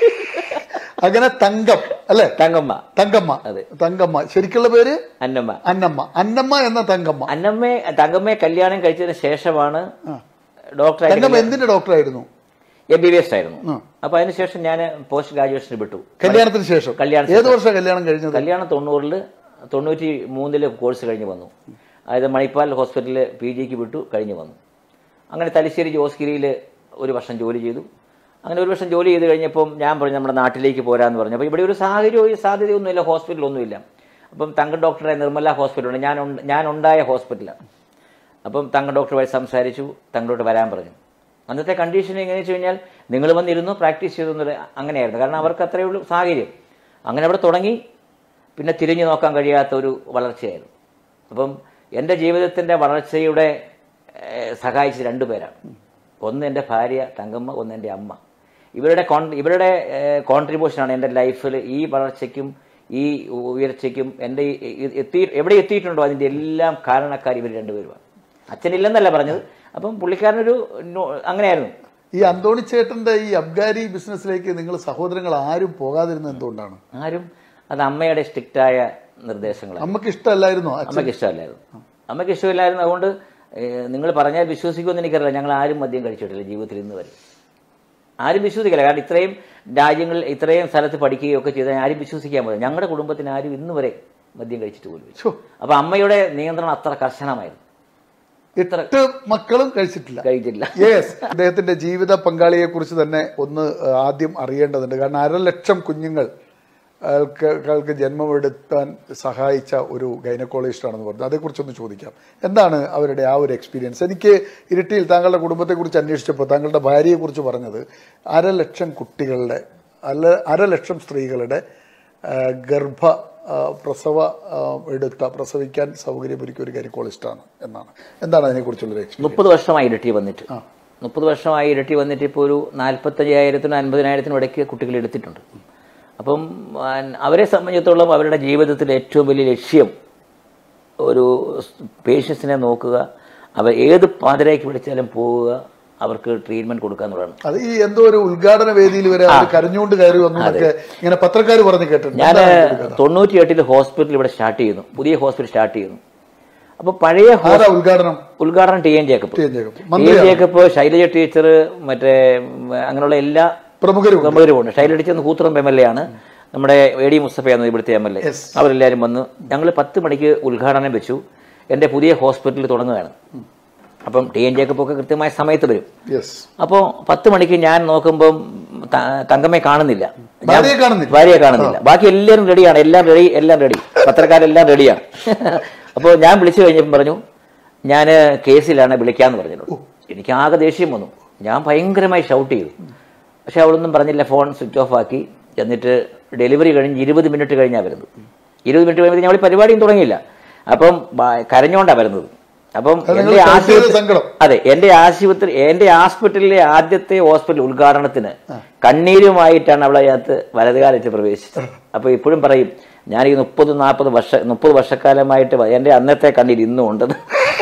അങ്ങനെ തങ്കം അല്ലെ തങ്കമ്മ തങ്കമ്മ അതെ. തങ്കമ്മ ശരിക്കുള്ള പേര് അന്നമ്മ അന്നമ്മ അന്നമ്മ എന്ന തങ്കമ്മ അന്നമ്മയെ തങ്കമ്മയെ കല്യാണം കഴിച്ചതിന് ശേഷമാണ് ഡോക്ടർ തങ്കമ്മ എന്തിന്റെ ഡോക്ടറായിരുന്നു എം ബി ബി എസ് ആയിരുന്നു അപ്പൊ അതിനുശേഷം ഞാൻ പോസ്റ്റ് ഗ്രാജുവേഷന് വിട്ടു കല്യാണത്തിന് ശേഷം കല്യാണത്തിന് ഏത് വർഷം കല്യാണം കഴിഞ്ഞത് കല്യാണം തൊണ്ണൂറില് തൊണ്ണൂറ്റി മൂന്നില് കോഴ്സ് കഴിഞ്ഞ് വന്നു അതായത് മണിപ്പാൽ ഹോസ്പിറ്റലിൽ പി ജിക്ക് വിട്ടു കഴിഞ്ഞ് വന്നു അങ്ങനെ തലശ്ശേരി ജോസ്ഗിരിയിൽ ഒരു വർഷം ജോലി ചെയ്തു അങ്ങനെ ഒരു വർഷം ജോലി ചെയ്ത് കഴിഞ്ഞപ്പം ഞാൻ പറഞ്ഞു നമ്മുടെ നാട്ടിലേക്ക് പോരാന്ന് പറഞ്ഞു അപ്പോൾ ഇവിടെ ഒരു സാഹചര്യം ഒരു സാധ്യതയൊന്നുമില്ല ഹോസ്പിറ്റലൊന്നുമില്ല അപ്പം തങ്ക ഡോക്ടറെ നിർമ്മല ഹോസ്പിറ്റലുണ്ട് ഞാൻ ഉണ്ട- ഞാൻ ഉണ്ടായ ഹോസ്പിറ്റലാണ് അപ്പം തങ്ക ഡോക്ടറുമായി സംസാരിച്ചു തങ്ങളോട്ട് വരാൻ പറഞ്ഞു അന്നത്തെ കണ്ടീഷൻ എങ്ങനെയാണെന്ന് വെച്ച് കഴിഞ്ഞാൽ നിങ്ങൾ വന്നിരുന്നു പ്രാക്ടീസ് ചെയ്തു എന്നൊരു അങ്ങനെയായിരുന്നു കാരണം അവർക്ക് അത്രയേ ഉള്ളൂ സാഹചര്യം അങ്ങനെ അവിടെ തുടങ്ങി പിന്നെ തിരിഞ്ഞു നോക്കാൻ കഴിയാത്ത ഒരു വളർച്ചയായിരുന്നു അപ്പം എൻ്റെ ജീവിതത്തിൻ്റെ വളർച്ചയുടെ ഏഹ്, സഹായിച്ചത് രണ്ടു പേരാണ് ഒന്ന് എൻ്റെ ഭാര്യ തങ്കമ്മ ഒന്ന് എൻ്റെ അമ്മ ഇവരുടെ കോൺ ഇവരുടെ കോൺട്രിബ്യൂഷനാണ് എൻ്റെ ലൈഫിൽ ഈ വളർച്ചയ്ക്കും ഈ ഉയർച്ചയ്ക്കും എൻ്റെ ഈ- ഈ- എത്തി എവിടെ എത്തിയിട്ടുണ്ടോ അതിൻ്റെ എല്ലാം കാരണക്കാർ ഇവർ രണ്ടുപേരുമാണ് അച്ഛനില്ലെന്നല്ല പറഞ്ഞത് അപ്പം പുള്ളിക്കാരനൊരു നോ- അങ്ങനെയായിരുന്നു ഈ അന്തോണി ചേട്ടന്റെ ഈ അബ്ഗാരി ബിസിനസ്സിലേക്ക് നിങ്ങൾ സഹോദരങ്ങൾ ആരും പോകാതിരുന്നത് എന്തുകൊണ്ടാണ് ആരും അത് അമ്മയുടെ സ്ട്രിക്റ്റായ നിർദ്ദേശങ്ങളാണ് അമ്മക്ക് ഇഷ്ടമല്ലായിരുന്നോ അച്ഛൻ അമ്മയ്ക്ക് ഇഷ്ടമല്ലായിരുന്നു അമ്മയ്ക്ക് ഇഷ്ടമില്ലായിരുന്നു അതുകൊണ്ട് നിങ്ങൾ പറഞ്ഞാൽ വിശ്വസിക്കുമെന്ന് എനിക്കറിയില്ല ഞങ്ങൾ ആരും മദ്യം കഴിച്ചിട്ടില്ല ജീവിതത്തിൽ ഇന്ന് വരെ ആരും വിശ്വസിക്കില്ല കാരണം ഇത്രയും രാജ്യങ്ങൾ ഇത്രയും സ്ഥലത്ത് പഠിക്കുകയും ഒക്കെ ചെയ്താൽ ആരും വിശ്വസിക്കാൻ പോലും ഞങ്ങളുടെ കുടുംബത്തിന് ആരും ഇന്ന് വരെ മദ്യം കഴിച്ചിട്ട് പോലും ഇല്ല. ഛോ, അപ്പൊ അമ്മയുടെ നിയന്ത്രണം അത്ര കർശനമായിരുന്നു എട്ട് മക്കളും കഴിച്ചിട്ടില്ല കഴിച്ചില്ല യെസ് അദ്ദേഹത്തിന്റെ ജീവിത പങ്കാളിയെ കുറിച്ച് തന്നെ ഒന്ന് ആദ്യം അറിയേണ്ടതുണ്ട് കാരണം അരലക്ഷം കുഞ്ഞുങ്ങൾ ൾക്ക് ജന്മമെടുത്താൻ സഹായിച്ച ഒരു ഗൈനക്കോളജിസ്റ്റ് ആണെന്ന് പറഞ്ഞു അതേക്കുറിച്ചൊന്ന് ചോദിക്കാം എന്താണ് അവരുടെ ആ ഒരു എക്സ്പീരിയൻസ് എനിക്ക് ഇരിട്ടിയിൽ താങ്കളുടെ കുടുംബത്തെക്കുറിച്ച് അന്വേഷിച്ചപ്പോൾ താങ്കളുടെ ഭാര്യയെക്കുറിച്ച് പറഞ്ഞത് അരലക്ഷം കുട്ടികളുടെ അല്ല അരലക്ഷം സ്ത്രീകളുടെ ആ, ഗർഭ ആ, പ്രസവ ആ, എടുത്ത പ്രസവിക്കാൻ സൗകര്യമൊരുക്കിയ ഒരു ഗൈനക്കോളജിസ്റ്റാണ് എന്നാണ് എന്താണ് അതിനെക്കുറിച്ചുള്ളൊരു എക്സ്പീരിയൻസ് മുപ്പത് വർഷമായി ഇരട്ടി വന്നിട്ട് മുപ്പത് വർഷമായി ഇരട്ടി വന്നിട്ട് ഇപ്പോൾ ഒരു നാൽപ്പത്തയ്യായിരത്തിനും അൻപതിനായിരത്തിനും ഇടയ്ക്ക് കുട്ടികൾ എടുത്തിട്ടുണ്ട് അപ്പം ആ, അവരെ സംബന്ധിച്ചിടത്തോളം അവരുടെ ജീവിതത്തിലെ ഏറ്റവും വലിയ ലക്ഷ്യം ഒരു പേഷ്യൻസിനെ നോക്കുക അവർ ഏത് പാതിരയ്ക്ക് വിളിച്ചാലും പോവുക അവർക്ക് ട്രീറ്റ്മെന്റ് കൊടുക്കുക എന്നുള്ളതാണ് അത് ഈ എന്തോ ഒരു ഉദ്ഘാടന വേദിയിൽ വരെ അവർ കരഞ്ഞുകൊണ്ട് കയറി വന്നു എന്നൊക്കെ ഇങ്ങനെ പത്രക്കാർ പറഞ്ഞു കേട്ടിട്ടുണ്ട് ഞാൻ എന്താണ് അതിന്റെ കഥ? തൊണ്ണൂറ്റി എട്ടിൽ ഹോസ്പിറ്റൽ ഇവിടെ സ്റ്റാർട്ട് ചെയ്യുന്നു പുതിയ ഹോസ്പിറ്റൽ സ്റ്റാർട്ട് ചെയ്യുന്നു അപ്പോൾ പഴയ ഹോ- ആരാ ഉദ്ഘാടനം ഉദ്ഘാടനം T N Jacob T N Jacob T N മന്ത്രിയാണ് ജേക്കബ് ശൈലജ ടീച്ചർ മറ്റേ ഉം, അങ്ങനെയുള്ള എല്ലാ പ്രമുഖരും പ്രമുഖരുമുണ്ട് Shailaja teacher Koothuparamba M L A ആണ് നമ്മുടെ എ ഡി മുസ്തഫയാണ് ഇവിടുത്തെ എം എൽ എ Yes. അവരെല്ലാവരും വന്ന് ഞങ്ങൾ പത്ത് മണിക്ക് ഉദ്ഘാടനം വെച്ചു എൻ്റെ പുതിയ ഹോസ്പിറ്റൽ തുടങ്ങുകയാണ് അപ്പം ടി എൻ ജേക്കബ് ഒക്കെ കൃത്യമായ സമയത്ത് വരും യെസ് അപ്പോൾ പത്ത് മണിക്ക് ഞാൻ നോക്കുമ്പം ത- തങ്കമ്മയെ കാണുന്നില്ല ഞാൻ- ഭാര്യയെ കാണുന്നില്ല? ഭാര്യയെ കാണുന്നില്ല ബാക്കി എല്ലാവരും റെഡിയാണ് എല്ലാം റെഡി എല്ലാം റെഡി പത്രക്കാരെല്ലാം റെഡിയാണ് അപ്പോൾ ഞാൻ വിളിച്ചു കഴിഞ്ഞപ്പം പറഞ്ഞു ഞാൻ കേസിലാണ് വിളിക്കാന്ന് പറഞ്ഞിട്ടുണ്ട് എനിക്ക് ആകെ ദേഷ്യം വന്നു ഞാൻ ഭയങ്കരമായി ഷൗട്ട് ചെയ്തു പക്ഷെ അവളൊന്നും പറഞ്ഞില്ല ഫോൺ സ്വിച്ച് ഓഫ് ആക്കി എന്നിട്ട് ഡെലിവറി കഴിഞ്ഞ് ഇരുപത് മിനിറ്റ് കഴിഞ്ഞാണ് വരുന്നത് ഇരുപത് മിനിറ്റ് കഴിയുമ്പോൾ ഞങ്ങൾ പരിപാടിയും തുടങ്ങിയില്ല അപ്പം ബ- കരഞ്ഞോണ്ടാണ് വരുന്നത് അപ്പം അത് നിങ്ങൾ എന്റെ felt ചെയ്ത ആശുപത്രി സങ്കടം. അതെ എന്റെ ആശുപത്രി എന്റെ ഹോസ്പിറ്റലിലെ ആദ്യത്തെ ഹോസ്പിറ്റൽ ഉദ്ഘാടനത്തിന് കണ്ണീരുമായിട്ടാണ് അവളെ അതിനകത്ത് വലതുകാലത്ത് പ്രവേശിച്ചത് അപ്പൊ ഇപ്പോഴും പറയും ഞാൻ ഈ മുപ്പത് നാൽപ്പത് വർഷ മുപ്പത് വർഷക്കാലമായിട്ട് വ- എന്റെ അന്നത്തെ കണ്ണീർ ഇന്നും ഉണ്ടെന്ന്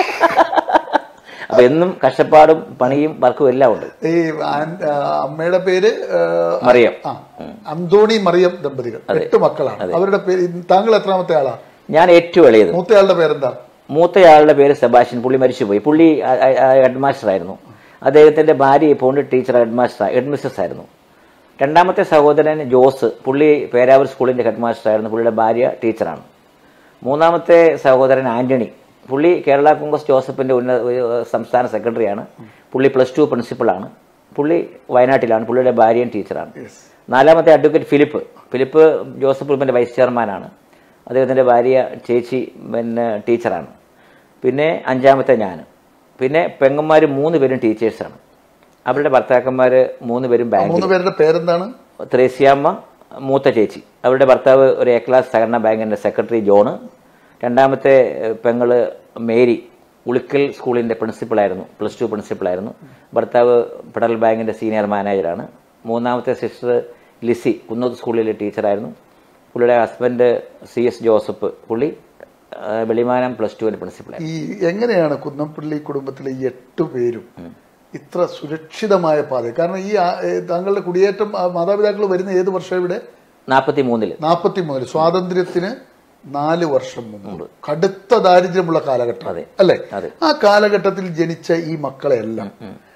അപ്പൊ എന്നും കഷ്ടപ്പാടും പണിയും വർക്കും എല്ലാം ഉണ്ട് ഈ ആൻ- ആ, അമ്മയുടെ പേര് ആ, മറിയം ആ ഉം. അന്തോണി മറിയം ദമ്പതികൾ എട്ട് മക്കളാണ് അവരുടെ പേര് താങ്കൾ എത്രാമത്തെ ആളാ ഞാൻ ഏറ്റവും ഇളയത് മൂത്തയാളുടെ പേരെന്താ മൂത്തയാളുടെ പേര് സെബാഷ്യൻ പുള്ളി മരിച്ചുപോയി പുള്ളി ഹെഡ് മാസ്റ്റർ ആയിരുന്നു അദ്ദേഹത്തിന്റെ ഭാര്യ ഇപ്പോൾ teacher head master head missus ആയിരുന്നു രണ്ടാമത്തെ സഹോദരൻ ജോസ് പുള്ളി പേരാവൂർ സ്കൂളിന്റെ ഹെഡ് മാസ്റ്റർ ആയിരുന്നു പുള്ളിയുടെ ഭാര്യ ടീച്ചറാണ് മൂന്നാമത്തെ സഹോദരൻ ആന്റണി പുള്ളി കേരള കോൺഗ്രസ് ജോസഫിന്റെ ഉന്നത ഒരു സംസ്ഥാന സെക്രട്ടറിയാണ് പുള്ളി പ്ലസ് ടു പ്രിൻസിപ്പളാണ് പുള്ളി വയനാട്ടിലാണ് പുള്ളിയുടെ ഭാര്യയും ടീച്ചറാണ് നാലാമത്തെ അഡ്വക്കേറ്റ് ഫിലിപ്പ് ഫിലിപ്പ് ജോസഫ് ഗ്രൂപ്പിന്റെ വൈസ് ചെയർമാനാണ് അദ്ദേഹത്തിന്റെ ഭാര്യ ചേച്ചി പിന്നെ ടീച്ചറാണ് പിന്നെ അഞ്ചാമത്തെ ഞാൻ പിന്നെ പെങ്ങന്മാർ മൂന്ന് പേരും ടീച്ചേഴ്സാണ് അവരുടെ ഭർത്താക്കന്മാർ മൂന്ന് പേരും ബാങ്കിൽ മൂന്ന് പേരുടെ പേരെന്താണ് ത്രേസ്യാമ്മ മൂത്ത ചേച്ചി അവരുടെ ഭർത്താവ് ഒരു എ ക്ലാസ് സഹകരണ ബാങ്കിന്റെ സെക്രട്ടറി ജോണ് രണ്ടാമത്തെ ഏഹ്, പെങ്ങള് മേരി ഉളിക്കൽ സ്കൂളിന്റെ പ്രിൻസിപ്പളായിരുന്നു പ്ലസ് ടു പ്രിൻസിപ്പളായിരുന്നു ഭർത്താവ് ഫെഡറൽ ബാങ്കിന്റെ സീനിയർ മാനേജറാണ് മൂന്നാമത്തെ സിസ്റ്റർ ലിസി കുന്നോത്ത് സ്കൂളിലെ ടീച്ചറായിരുന്നു പുള്ളിയുടെ ഹസ്ബൻഡ് സി എസ് ജോസഫ് പുള്ളി ആ, വെളിമാനം പ്ലസ് ടുവിന്റെ പ്രിൻസിപ്പളായിരുന്നു ഈ എങ്ങനെയാണ് കുന്നപ്പള്ളി കുടുംബത്തിലെ ഈ എട്ട് പേരും ഇത്ര സുരക്ഷിതമായ പാത കാരണം ഈ ആ- ഏ, താങ്കളുടെ കുടിയേറ്റം ആ, മാതാപിതാക്കൾ വരുന്ന ഏത് വർഷം ഇവിടെ നാൽപ്പത്തി മൂന്നില് നാൽപ്പത്തി മൂന്നില് സ്വാതന്ത്ര്യത്തിന് നാല് വർഷം മുമ്പ് കടുത്ത ദാരിദ്ര്യമുള്ള കാലഘട്ടം അതെ. അല്ലെ അതെ. ആ കാലഘട്ടത്തിൽ ജനിച്ച ഈ മക്കളെല്ലാം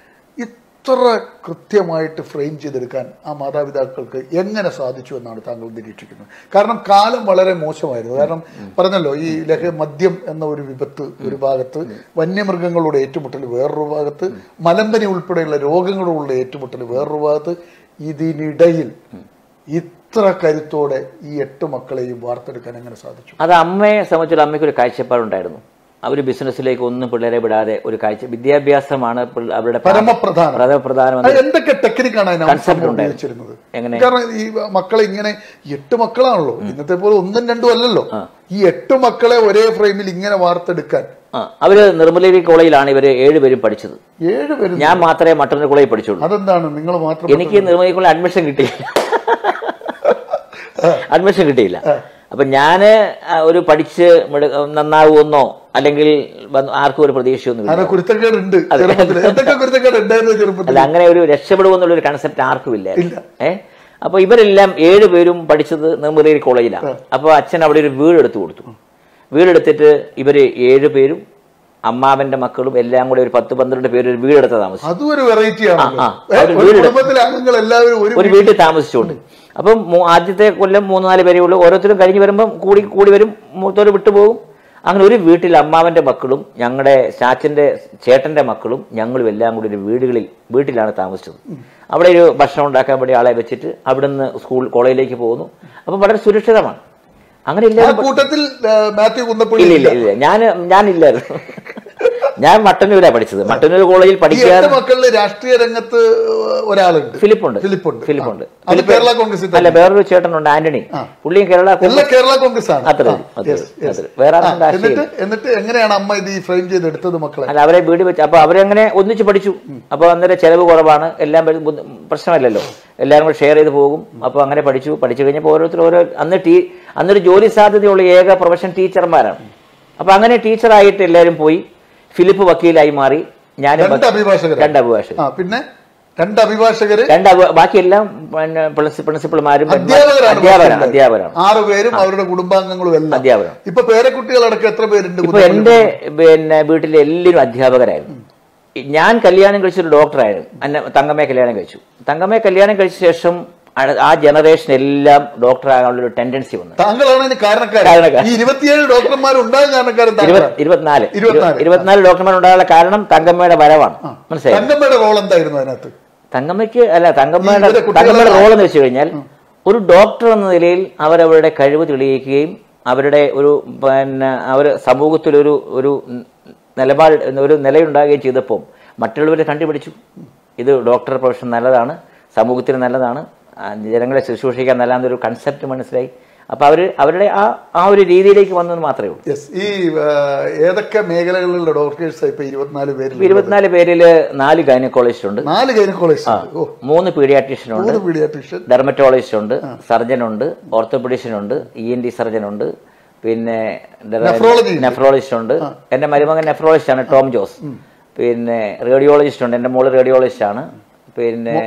ഇത്ര കൃത്യമായിട്ട് ഫ്രെയിം ചെയ്തെടുക്കാൻ ആ മാതാപിതാക്കൾക്ക് എങ്ങനെ സാധിച്ചു എന്നാണ് താങ്കൾ നിരീക്ഷിക്കുന്നത് കാരണം കാലം വളരെ മോശമായിരുന്നു കാരണം പറഞ്ഞല്ലോ ഈ ലഹ മദ്യം എന്ന ഒരു വിപത്ത് ഒരു ഭാഗത്ത് വന്യമൃഗങ്ങളുടെ ഏറ്റുമുട്ടൽ വേറൊരു ഭാഗത്ത് മലമ്പനി ഉൾപ്പെടെയുള്ള രോഗങ്ങളുള്ള ഏറ്റുമുട്ടൽ വേറൊരു ഭാഗത്ത് ഇതിനിടയിൽ ഇത്ര കരുത്തോടെ ഈ എട്ട് മക്കളെയും വാർത്തെടുക്കാൻ എങ്ങനെ സാധിച്ചു അത് അമ്മയെ സംബന്ധിച്ചുള്ള അമ്മയ്ക്ക് ഒരു കാഴ്ചപ്പാടുണ്ടായിരുന്നു അവർ ബിസിനസ്സിലേക്ക് ഒന്നും പിള്ളേരെ വിടാതെ ഒരു കാഴ്ച വിദ്യാഭ്യാസമാണ് പിള്ള- അവരുടെ പരമപ്രധാനം പ്രധാനമന്ത്രി അത് എന്തൊക്കെ ടെക്നിക്കാണ് അതിനകത്ത് Concept സംഭവം ഉണ്ടായിരുന്നു. ഉപയോഗിച്ചിരുന്നത് എങ്ങനെ? കാരണം ഈ മക്കളെ ഇങ്ങനെ എട്ട് മക്കളാണല്ലോ ഇന്നത്തെ പോലെ ഒന്നും രണ്ടും അല്ലല്ലോ ഈ എട്ട് മക്കളെ ഒരേ ഫ്രെയിമിൽ ഇങ്ങനെ വാർത്തെടുക്കാൻ ആ, അവര് നിർമ്മലേരി കോളേജിലാണ് ഇവര് ഏഴുപേരും പഠിച്ചത് ഏഴ് പേര് ഞാൻ മാത്രമേ മട്ടന്നൂർ കോളേജിൽ പഠിച്ചുള്ളൂ അതെന്താണ് നിങ്ങൾ മാത്രം എനിക്ക് നിർമ്മലേരി കോളേജ് അഡ്മിഷൻ കിട്ടിയില്ല അഡ്മിഷൻ കിട്ടിയില്ല അപ്പൊ ഞാന് ആ, ഒരു പഠിച്ച് മിട- നന്നാവുമെന്നോ അല്ലെങ്കിൽ വന്ന് ആർക്കും ഒരു പ്രതീക്ഷയൊന്നുമില്ല അങ്ങനെ കുരുത്തക്കേട് ഉണ്ട് ചെറുപ്പത്തിൽ എന്തൊക്കെ കുരുത്തക്കേട് ഉണ്ടായിരുന്നു ചെറുപ്പത്തിൽ അല്ല അങ്ങനെ ഒരു രക്ഷപ്പെടുമെന്നുള്ള ഒരു കൺസെപ്റ്റ് ആർക്കും ഇല്ല ഇല്ല. ഏ അപ്പൊ ഇവരെല്ലാം ഏഴുപേരും പഠിച്ചത് നിർമ്മലേരി കോളേജിലാണ് അപ്പൊ അച്ഛൻ അവിടെ ഒരു വീട് എടുത്തു കൊടുത്തു വീടെടുത്തിട്ട് ഇവര് ഏഴുപേരും അമ്മാവന്റെ മക്കളും എല്ലാം കൂടെ ഒരു പത്ത് പന്ത്രണ്ട് പേര് ഒരു വീടെടുത്ത് താമസിച്ചു അതും ഒരു വെറൈറ്റി ആണല്ലോ ആ, ആ. ഏ, ഒരു ഒരു വീട് കുടുംബത്തിലെ അംഗങ്ങൾ എല്ലാവരും ഒരു ഒരു വീട്ടിൽ താമസിച്ചുകൊണ്ട് അപ്പം മൂ- ആദ്യത്തെ കൊല്ലം മൂന്ന് നാല് പേരേ ഉള്ളൂ ഓരോരുത്തരും കഴിഞ്ഞ് വരുമ്പം കൂടി കൂടി വരും മൂത്തോര് വിട്ടുപോകും അങ്ങനെ ഒരു വീട്ടിൽ അമ്മാവന്റെ മക്കളും ഞങ്ങളുടെ ചാച്ചന്റെ ചേട്ടന്റെ മക്കളും ഞങ്ങളും എല്ലാം കൂടി ഒരു വീടുകളിൽ വീട്ടിലാണ് താമസിച്ചത് അവിടെ ഒരു ഭക്ഷണം ഉണ്ടാക്കാൻ വേണ്ടി ആളെ വെച്ചിട്ട് അവിടുന്ന് സ്കൂൾ കോളേജിലേക്ക് പോകുന്നു അപ്പം വളരെ സുരക്ഷിതമാണ് അങ്ങനെ ആ ഇല്ലാതെ കൂട്ടത്തിൽ ആ, മാത്യു കുന്നപ്പള്ളി ഇല്ല ഇല്ല ഇല്ല ഞാൻ ഞാനില്ലായിരുന്നു ഞാൻ മട്ടന്നൂരാണ് പഠിച്ചത് മട്ടന്നൂർ കോളേജിൽ ഈ എട്ട് പഠിക്കാൻ മക്കളില് രാഷ്ട്രീയ രംഗത്ത് ഒരാളുണ്ട് ഫിലിപ്പുണ്ട് ഫിലിപ്പുണ്ട് ഫിലിപ്പുണ്ട് ആ. അത് കേരള കോൺഗ്രസിൽ അല്ല വേറൊരു ചേട്ടനുണ്ട് ആന്റണി പുള്ളിയും കേരള എല്ലാം കേരള കോൺഗ്രസ് ആണ് അത്രേ ഉള്ളൂ, ആ, അത്രേ yes, ഉള്ളൂ, yes. അത്രേ. വേറെ ആ, ആർക്കും രാഷ്ട്രീയം എന്നിട്ട് എന്നിട്ട് എങ്ങനെയാണ് അമ്മ ഇത് ഈ ഫ്രെയിം ചെയ്തെടുത്തത് മക്കളെ അല്ല അവരെ വീട് വെച്ച് അപ്പൊ അവരങ്ങനെ ഒന്നിച്ച് പഠിച്ചു അപ്പൊ അന്നേരം ചെലവ് കുറവാണ് എല്ലാം വരും, ബുദ്ധ- പ്രശ്നമല്ലല്ലോ എല്ലാവരും കൂടെ ഷെയർ ചെയ്ത് പോകും അപ്പൊ അങ്ങനെ പഠിച്ചു പഠിച്ചു കഴിഞ്ഞപ്പോൾ ഓരോരുത്തർ ഓരോ അന്ന് ടീ അന്നൊരു ജോലി സാധ്യതയുള്ള ഏക പ്രൊഫഷൻ ടീച്ചർമാരാണ് അപ്പൊ അങ്ങനെ ടീച്ചറായിട്ട് എല്ലാവരും പോയി ഫിലിപ്പ് വക്കീലായി മാറി ഞാൻ രണ്ട് അഭിഭാഷകർ രണ്ട് അഭിഭാഷകർ ആ പിന്നെ രണ്ട് അഭിഭാഷകര് രണ്ട് അഭി- ബാക്കിയെല്ലാം പിന്നെ പ്രിൻസി- പ്രിൻസിപ്പൽമാരും അധ്യാപകരാണ് അധ്യാപകരാണ് ബാക്കിയുള്ളത്. അധ്യാപകരാണ് ആറ് പേരും അവരുടെ കുടുംബാംഗങ്ങളും എല്ലാം അധ്യാപകരാണ് ഇപ്പൊ പേരക്കുട്ടികളടക്കം എത്ര പേരുണ്ട് ഇപ്പൊ എന്റെ പിന്നെ വീട്ടിലെ എല്ലാവരും അധ്യാപകരായിരുന്നു ഞാൻ കല്യാണം കഴിച്ചൊരു ഡോക്ടറായിരുന്നു എന്നെ തങ്കമ്മയെ കല്യാണം കഴിച്ചു തങ്കമ്മയെ കല്യാണം കഴിച്ച ശേഷം അ- ആ ജനറേഷൻ എല്ലാം ഡോക്ടർ ആകാനുള്ള ഒരു ടെൻഡൻസി വന്നു താങ്കളാണ് അതിന് കാരണക്കാരൻ കാരണക്കാരൻ. ഈ ഇരുപത്തിയേഴ് ഡോക്ടർമാർ ഉണ്ടാകാൻ കാരണക്കാരൻ ഇരുപത് താങ്കളാണ് ഇരുപത്തിനാല് ഇരുപത്തിനാല്. ഇരുപത്തിനാല് ഡോക്ടർമാർ ഉണ്ടാകാനുള്ള കാരണം തങ്കമ്മയുടെ വരവാണ് മനസ്സിലായി തങ്കമ്മയുടെ റോൾ എന്തായിരുന്നു അതിനകത്ത് തങ്കമ്മയ്ക്ക് അല്ല തങ്കമ്മയുടെ ഇവരെ കുട്ടികളെ- തങ്കമ്മയുടെ റോൾ എന്ന് വെച്ച് കഴിഞ്ഞാൽ ഒരു ഡോക്ടർ എന്ന നിലയിൽ അവരവരുടെ കഴിവ് തെളിയിക്കുകയും അവരുടെ ഒരു പിന്നെ അവർ സമൂഹത്തിലൊരു ഒരു നിലപാട് ഒരു നിലയുണ്ടാകുകയും ചെയ്തപ്പോൾ മറ്റുള്ളവരെ കണ്ടുപിടിച്ചു ഇത് ഡോക്ടർ പ്രൊഫഷൻ നല്ലതാണ് സമൂഹത്തിന് നല്ലതാണ് ആ, ജനങ്ങളെ ശുശ്രൂഷിക്കാൻ നല്ലതാണെന്നൊരു കൺസെപ്റ്റ് മനസ്സിലായി അപ്പൊ അവര് അവരുടെ ആ ആ ഒരു രീതിയിലേക്ക് വന്നെന്ന് മാത്രമേ ഉള്ളൂ യെസ് ഈ ആ, ഏതൊക്കെ മേഖലകളിലുള്ള ഡോക്ടേഴ്സ് ഇപ്പൊ ഇരുപത്തിനാല് പേരിൽ ഇരുപത്തിനാല് പേരില് നാല് ഗൈനക്കോളജിസ്റ്റ് ഉണ്ട് നാല് ഗൈനക്കോളജിസ്റ്റ് ഓ മൂന്ന് പീഡിയാട്രീഷ്യൻ ഉണ്ട് മൂന്ന് പീഡിയാട്രീഷ്യൻ ഡെർമറ്റോളജിസ്റ്റ് ഉണ്ട് സർജൻ ഉണ്ട് ഓർത്തോപെഡിഷ്യൻ ഉണ്ട് ഇ എൻ ഡി സർജൻ ഉണ്ട് പിന്നെ Nephrology ഉണ്ട്. നെഫ്രോളജിസ്റ്റ് ഉണ്ട് എന്റെ മരുമകൻ നെഫ്രോളജിസ്റ്റ് ആണ് ടോം ജോസ് പിന്നെ റേഡിയോളജിസ്റ്റ് ഉണ്ട് എന്റെ മോള് റേഡിയോളജിസ്റ്റ് ആണ് പിന്നെ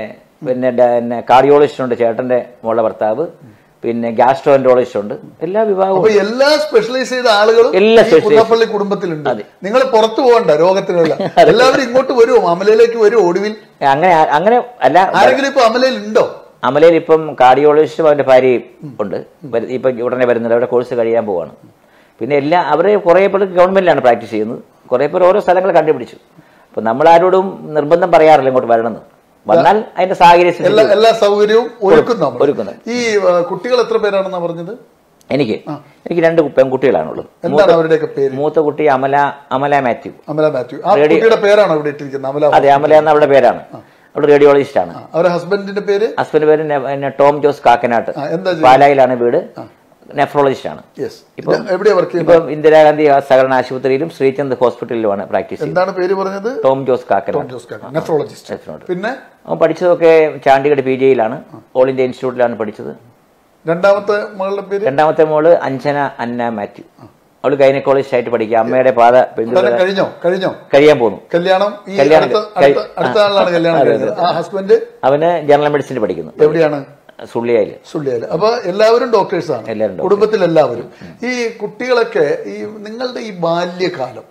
പിന്നെ ഡ- പിന്നെ കാർഡിയോളജിസ്റ്റ് ഉണ്ട് ചേട്ടന്റെ മോളുടെ ഭർത്താവ് പിന്നെ ഗ്യാസ്ട്രോൻട്രോളജിസ്റ്റ് ഉണ്ട് എല്ലാ വിഭാഗവും അപ്പൊ എല്ലാ സ്പെഷ്യലൈസ് ചെയ്ത ആളുകളും എല്ലാ ഈ specialized- കുന്നപ്പള്ളി കുടുംബത്തിലുണ്ട് നിങ്ങൾ പുറത്തു പോകണ്ട രോഗത്തിനുള്ള എല്ലാവരും ഇങ്ങോട്ട് വരുമോ അമലയിലേക്ക് വരുമോ ഒടുവിൽ അങ്ങനെ അങ്ങനെ അല്ല ആരെങ്കിലും ഇപ്പൊ അമലയിൽ ഉണ്ടോ അമലയിൽ ഇപ്പം കാർഡിയോളജിസ്റ്റും അവന്റെ ഭാര്യയും ഉണ്ട് വരു- ഇപ്പൊ ഉടനെ വരുന്നില്ല അവരുടെ കോഴ്സ് കഴിയാൻ പോവാണ് പിന്നെ എല്ലാ അവരെ കുറെ പേർ ഗവൺമെന്റിലാണ് പ്രാക്ടീസ് ചെയ്യുന്നത് കുറെ പേർ ഓരോ സ്ഥലങ്ങൾ കണ്ടുപിടിച്ചു അപ്പൊ നമ്മൾ ആരോടും നിർബന്ധം പറയാറില്ല ഇങ്ങോട്ട് വരണമെന്ന് വന്നാൽ അതിന്റെ സാഹചര്യം എല്ലാ സൃഷ്ടിക്കും. എല്ലാ സൗകര്യവും ഒരുക്കും നമ്മൾ ഒരുക്കുന്നത്. ഈ ആ, കുട്ടികൾ എത്ര പേരാണെന്നാ പറഞ്ഞത് എനിക്ക് എനിക്ക് രണ്ട് പെൺകുട്ടികളാണുള്ളത് എന്താണ് അവരുടെയൊക്കെ പേര് മൂത്ത കുട്ടി അമല അമല മാത്യു അമല മാത്യു ആ കുട്ടിയുടെ പേരാണോ ഇവിടെ ഇട്ടിരിക്കുന്നത് അമല അതെ അമല എന്ന അവളുടെ പേരാണ് അവൾ റേഡിയോളജിസ്റ്റ് ആണ് അവരുടെ ഹസ്ബൻഡിന്റെ പേര് ഹസ്ബൻഡ് പേര് നെ- പിന്നെ ടോം ജോസ് കാക്കനാട്ട് ആ, എന്താ ചെയ്യുന്നത്? പാലായിലാണ് വീട് നെഫ്രോളജിസ്റ്റ് ആണ് യെസ് എവിടെയാ വർക്ക് ചെയ്യുന്നത് ഇപ്പം ഇന്ദിരാഗാന്ധി സഹകരണ ആശുപത്രിയിലും ശ്രീചന്ദ് ഹോസ്പിറ്റലിലുമാണ് പ്രാക്ടീസ് ചെയ്യുന്നത് എന്താണ് പേര് പറഞ്ഞത് ടോം ജോസ് കാക്കനാട്ട് ജോസ് കാക്ക നെഫ്രോളജിസ്റ്റ് നെഫ്രോളജിസ്റ്റ്. പിന്നെ അവൻ പഠിച്ചതൊക്കെ ചാണ്ടിഗഡ് പി ജിയിലാണ് ഓൾ ഇന്ത്യ ഇൻസ്റ്റിറ്റ്യൂട്ടിലാണ് പഠിച്ചത് രണ്ടാമത്തെ മകളുടെ പേര് രണ്ടാമത്തെ മോള് അഞ്ജന അന്ന മാത്യു അവള് ഗൈനക്കോളജിസ്റ്റ് ആയിട്ട് പഠിക്കുക അമ്മയുടെ പാത പിന്തുടരാൻ കല്യാണം കഴിഞ്ഞോ കഴിഞ്ഞോ കഴിയാൻ പോകുന്നു കല്യാണം ഈ കല്യാണം അടുത്ത കഴി- അടുത്ത- അടുത്ത ആളിലാണ് കല്യാണം കഴിഞ്ഞത് ആ ഹസ്ബൻഡ് അവന് ജനറൽ മെഡിസിൻ പഠിക്കുന്നു എവിടെയാണ് സുള്ളിയായില് സുള്ളിയാല് അപ്പൊ എല്ലാവരും ഡോക്ടേഴ്സ് ആണ് എല്ലാവരും doctors. കുടുംബത്തിൽ എല്ലാവരും ഈ കുട്ടികളൊക്കെ ഈ നിങ്ങളുടെ ഈ ബാല്യകാലം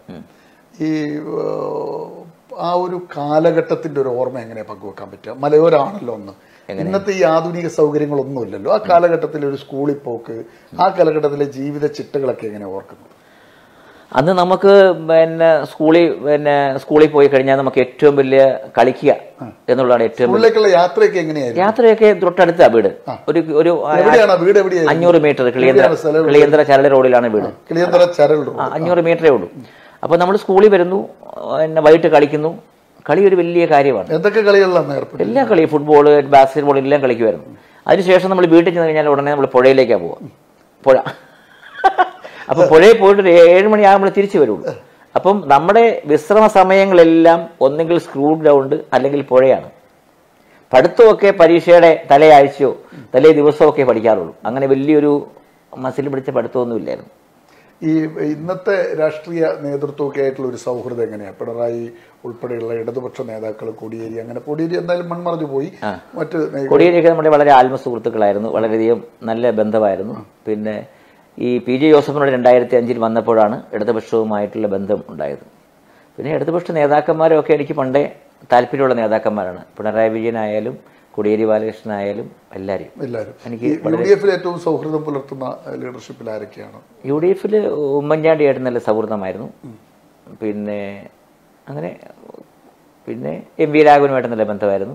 ഈ ഏഹ്, ആ ഒരു കാലഘട്ടത്തിന്റെ ഒരു ഓർമ്മ എങ്ങനെ പങ്കുവെക്കാൻ പറ്റുക മലയോരാണല്ലോ ഒന്ന് ഇന്നത്തെ ഈ ആധുനിക സൗകര്യങ്ങളൊന്നുമില്ലല്ലോ ആ കാലഘട്ടത്തിലെ ഒരു സ്കൂളിൽ പോക്ക് ആ കാലഘട്ടത്തിലെ ജീവിത ചിട്ടകളൊക്കെ എങ്ങനെ ഓർക്കുന്നു അന്ന് നമുക്ക് പിന്നെ സ്കൂളിൽ പിന്നെ സ്കൂളിൽ പോയി കഴിഞ്ഞാൽ നമുക്ക് ഏറ്റവും വലിയ കളിക്കുക എന്നുള്ളതാണ് ഏറ്റവും വലിയ സ്കൂളിലേക്കുള്ള യാത്രയൊക്കെ എങ്ങനെയായിരുന്നു യാത്രയൊക്കെ തൊട്ടടുത്താ വീട് ഒരു ഒരു എവിടെയാണ് വീട് എവിടെയായിരുന്നു അഞ്ഞൂറ് മീറ്റർ കിളിയന്ത്ര എവിടെയാണ് സ്ഥലം? കിളിയന്ത്ര ചരട് റോഡിലാണ് വീട് കിളിയന്തര ചരൽ ആ, അഞ്ഞൂറ് മീറ്ററേ ഉള്ളൂ അപ്പോൾ നമ്മൾ സ്കൂളിൽ വരുന്നു പിന്നെ വൈകിട്ട് കളിക്കുന്നു കളി ഒരു വലിയ കാര്യമാണ് എന്തൊക്കെ കളികളിലാണ് ഏർപ്പെട്ടത് എല്ലാ കളി ഫുട്ബോൾ ബാസ്കറ്റ് ബോൾ എല്ലാം കളിക്കുമായിരുന്നു അതിനുശേഷം നമ്മൾ വീട്ടിൽ ചെന്ന് കഴിഞ്ഞാൽ ഉടനെ നമ്മൾ പുഴയിലേക്കാണ് പോവുക പുഴ അപ്പോൾ പുഴയിൽ പോയിട്ട് ഒരു ഏഴ് മണിയാകുമ്പോൾ തിരിച്ചു വരുള്ളൂ അപ്പം നമ്മുടെ വിശ്രമ സമയങ്ങളെല്ലാം ഒന്നെങ്കിൽ സ്ക്രൂ ഗ്രൗണ്ട് അല്ലെങ്കിൽ പുഴയാണ് പഠിത്തമൊക്കെ പരീക്ഷയുടെ തലയാഴ്ചയോ തലേ ദിവസമൊക്കെ പഠിക്കാറുള്ളൂ അങ്ങനെ വലിയൊരു മസിൽ പിടിച്ച പഠിത്തമൊന്നും ഇല്ലായിരുന്നു ഈ ഇന്നത്തെ രാഷ്ട്രീയ നേതൃത്വമൊക്കെ ആയിട്ടുള്ള ഒരു സൗഹൃദം എങ്ങനെയാ പിണറായി ഉൾപ്പെടെയുള്ള ഇടതുപക്ഷ നേതാക്കൾ കോടിയേരി അങ്ങനെ കോടിയേരി എന്തായാലും മൺമറഞ്ഞു പോയി മറ്റ് നേ- കൊടിയേരിയൊക്കെ നമ്മുടെ വളരെ ആത്മസുഹൃത്തുക്കളായിരുന്നു വളരെയധികം നല്ല ബന്ധമായിരുന്നു പിന്നെ ഈ പി ജെ ജോസഫിനോട് രണ്ടായിരത്തി അഞ്ചിൽ വന്നപ്പോഴാണ് ഇടതുപക്ഷവുമായിട്ടുള്ള ബന്ധം ഉണ്ടായത് പിന്നെ ഇടതുപക്ഷ നേതാക്കന്മാരൊക്കെ എനിക്ക് പണ്ടേ താല്പര്യമുള്ള നേതാക്കന്മാരാണ് പിണറായി വിജയനായാലും കോടിയേരി ബാലകൃഷ്ണനായാലും എല്ലാവരും എല്ലാവരും എനിക്ക് ഈ യു ഡി എഫിൽ ഏറ്റവും സൗഹൃദം പുലർത്തുന്ന ലീഡർഷിപ്പിൽ ആരൊക്കെയാണ് യു ഡി എഫിൽ ഉമ്മൻചാണ്ടിയായിട്ട് നല്ല സൗഹൃദമായിരുന്നു പിന്നെ അങ്ങനെ പിന്നെ എം വി രാഘവനുമായിട്ട് നല്ല ബന്ധമായിരുന്നു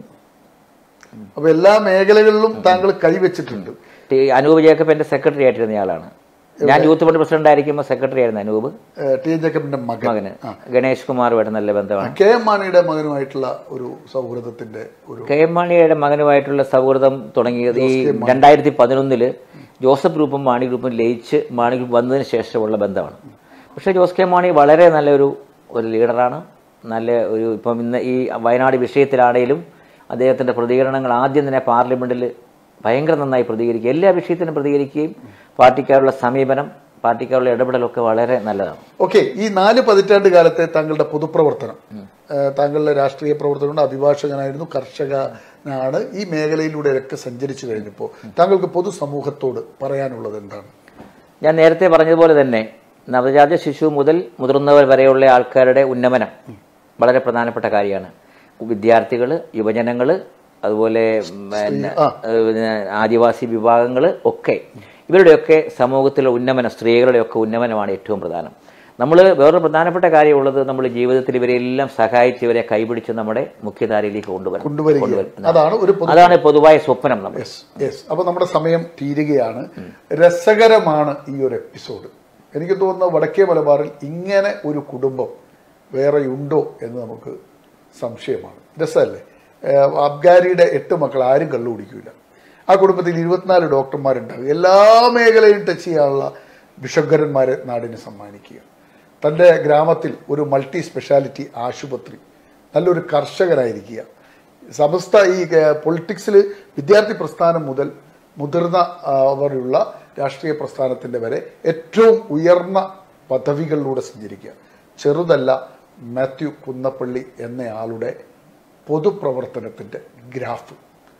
അപ്പൊ എല്ലാ മേഖലകളിലും താങ്കൾ കൈവച്ചിട്ടുണ്ട് ടി അനൂപ് ജേക്കബ് എൻ്റെ സെക്രട്ടറി ആയിട്ടിരുന്ന ആളാണ് ഞാൻ യൂത്ത് ഫണ്ട് പ്രസിഡന്റ് ആയിരിക്കുമ്പോൾ സെക്രട്ടറി ആയിരുന്നു അനൂപ് ഏഹ് ടി എൻ ജേക്കബിന്റെ മകൻ മകന് ഗണേഷ് കുമാറുമായിട്ട് നല്ല ബന്ധമാണ് കെ എം മാണിയുടെ മകനുമായിട്ടുള്ള ഒരു സൗഹൃദത്തിന്റെ ഒരു കെ എം മാണിയുടെ മകനുമായിട്ടുള്ള സൗഹൃദം തുടങ്ങിയത് ഈ രണ്ടായിരത്തി പതിനൊന്നില് ജോസഫ് ഗ്രൂപ്പും മാണി ഗ്രൂപ്പും ലയിച്ച് മാണി ഗ്രൂപ്പ് വന്നതിന് ശേഷമുള്ള ബന്ധമാണ് പക്ഷേ ജോസ് കെ മാണി വളരെ നല്ലൊരു ഒരു ലീഡറാണ് നല്ല ഒരു ഇപ്പം ഇന്ന് ഈ വയനാട് വിഷയത്തിലാണേലും അദ്ദേഹത്തിൻ്റെ പ്രതികരണങ്ങൾ ആദ്യം തന്നെ പാർലമെന്റിൽ ഭയങ്കര നന്നായി പ്രതികരിക്കുക എല്ലാ വിഷയത്തിനും പ്രതികരിക്കുകയും പാർട്ടിക്കാരുള്ള സമീപനം പാർട്ടിക്കാരുള്ള ഇടപെടലൊക്കെ വളരെ നല്ലതാണ് ഓക്കെ ഈ നാല് പതിറ്റാണ്ട് കാലത്തെ താങ്കളുടെ പൊതുപ്രവർത്തനം ഏഹ് താങ്കളുടെ രാഷ്ട്രീയ പ്രവർത്തനം അഭിഭാഷകനായിരുന്നു കർഷകനാണ് ഈ മേഖലയിലൂടെയൊക്കെ സഞ്ചരിച്ചു കഴിഞ്ഞപ്പോൾ താങ്കൾക്ക് പൊതുസമൂഹത്തോട് പറയാനുള്ളത് എന്താണ് ഞാൻ നേരത്തെ പറഞ്ഞതുപോലെ തന്നെ നവജാത ശിശു മുതൽ മുതിർന്നവർ വരെയുള്ള ആൾക്കാരുടെ ഉന്നമനം വളരെ പ്രധാനപ്പെട്ട കാര്യമാണ് വിദ്യാർത്ഥികൾ യുവജനങ്ങൾ അതുപോലെ പിന്നെ, ഏഹ്, പിന്നെ ആദിവാസി വിഭാഗങ്ങൾ ഒക്കെ ഇവരുടെയൊക്കെ സമൂഹത്തിലെ ഉന്നമനം സ്ത്രീകളുടെയൊക്കെ ഉന്നമനമാണ് ഏറ്റവും പ്രധാനം നമ്മൾ വേറൊരു പ്രധാനപ്പെട്ട കാര്യമുള്ളത് നമ്മൾ ജീവിതത്തിൽ ഇവരെല്ലാം സഹായിച്ച് ഇവരെ കൈപിടിച്ച് നമ്മുടെ മുഖ്യധാരയിലേക്ക് കൊണ്ടുവരണം കൊണ്ടുവരിക അതാണ് ഒരു പൊതു അതാണ് പൊതുവായ സ്വപ്നം നമ്മൾ യെസ് യെസ് അപ്പൊ നമ്മുടെ സമയം തീരുകയാണ് രസകരമാണ് ഈ ഒരു എപ്പിസോഡ് എനിക്ക് തോന്നുന്ന വടക്കേ മലബാറിൽ ഇങ്ങനെ ഒരു കുടുംബം വേറെ ഉണ്ടോ എന്ന് നമുക്ക് സംശയമാണ് രസമല്ലേ ഏഹ് അബ്ഗാരിയുടെ എട്ട് മക്കൾ ആരും കള്ളു കുടിക്കൂല ആ കുടുംബത്തിൽ ഇരുപത്തിനാല് ഡോക്ടർമാരുണ്ടാകും എല്ലാ മേഖലയും ടച്ച് ചെയ്യാനുള്ള ബിഷഗ്വരന്മാരെ നാടിന് സമ്മാനിക്കുക തൻ്റെ ഗ്രാമത്തിൽ ഒരു മൾട്ടി സ്പെഷ്യാലിറ്റി ആശുപത്രി നല്ലൊരു കർഷകനായിരിക്കുക സമസ്ത ഈ പൊളിറ്റിക്സിൽ വിദ്യാർത്ഥി പ്രസ്ഥാനം മുതൽ മുതിർന്ന ആ, അവരുള്ള രാഷ്ട്രീയ പ്രസ്ഥാനത്തിന്റെ വരെ ഏറ്റവും ഉയർന്ന പദവികളിലൂടെ സഞ്ചരിക്കുക ചെറുതല്ല മാത്യു കുന്നപ്പള്ളി എന്നയാളുടെ പൊതുപ്രവർത്തനത്തിന്റെ ഗ്രാഫ്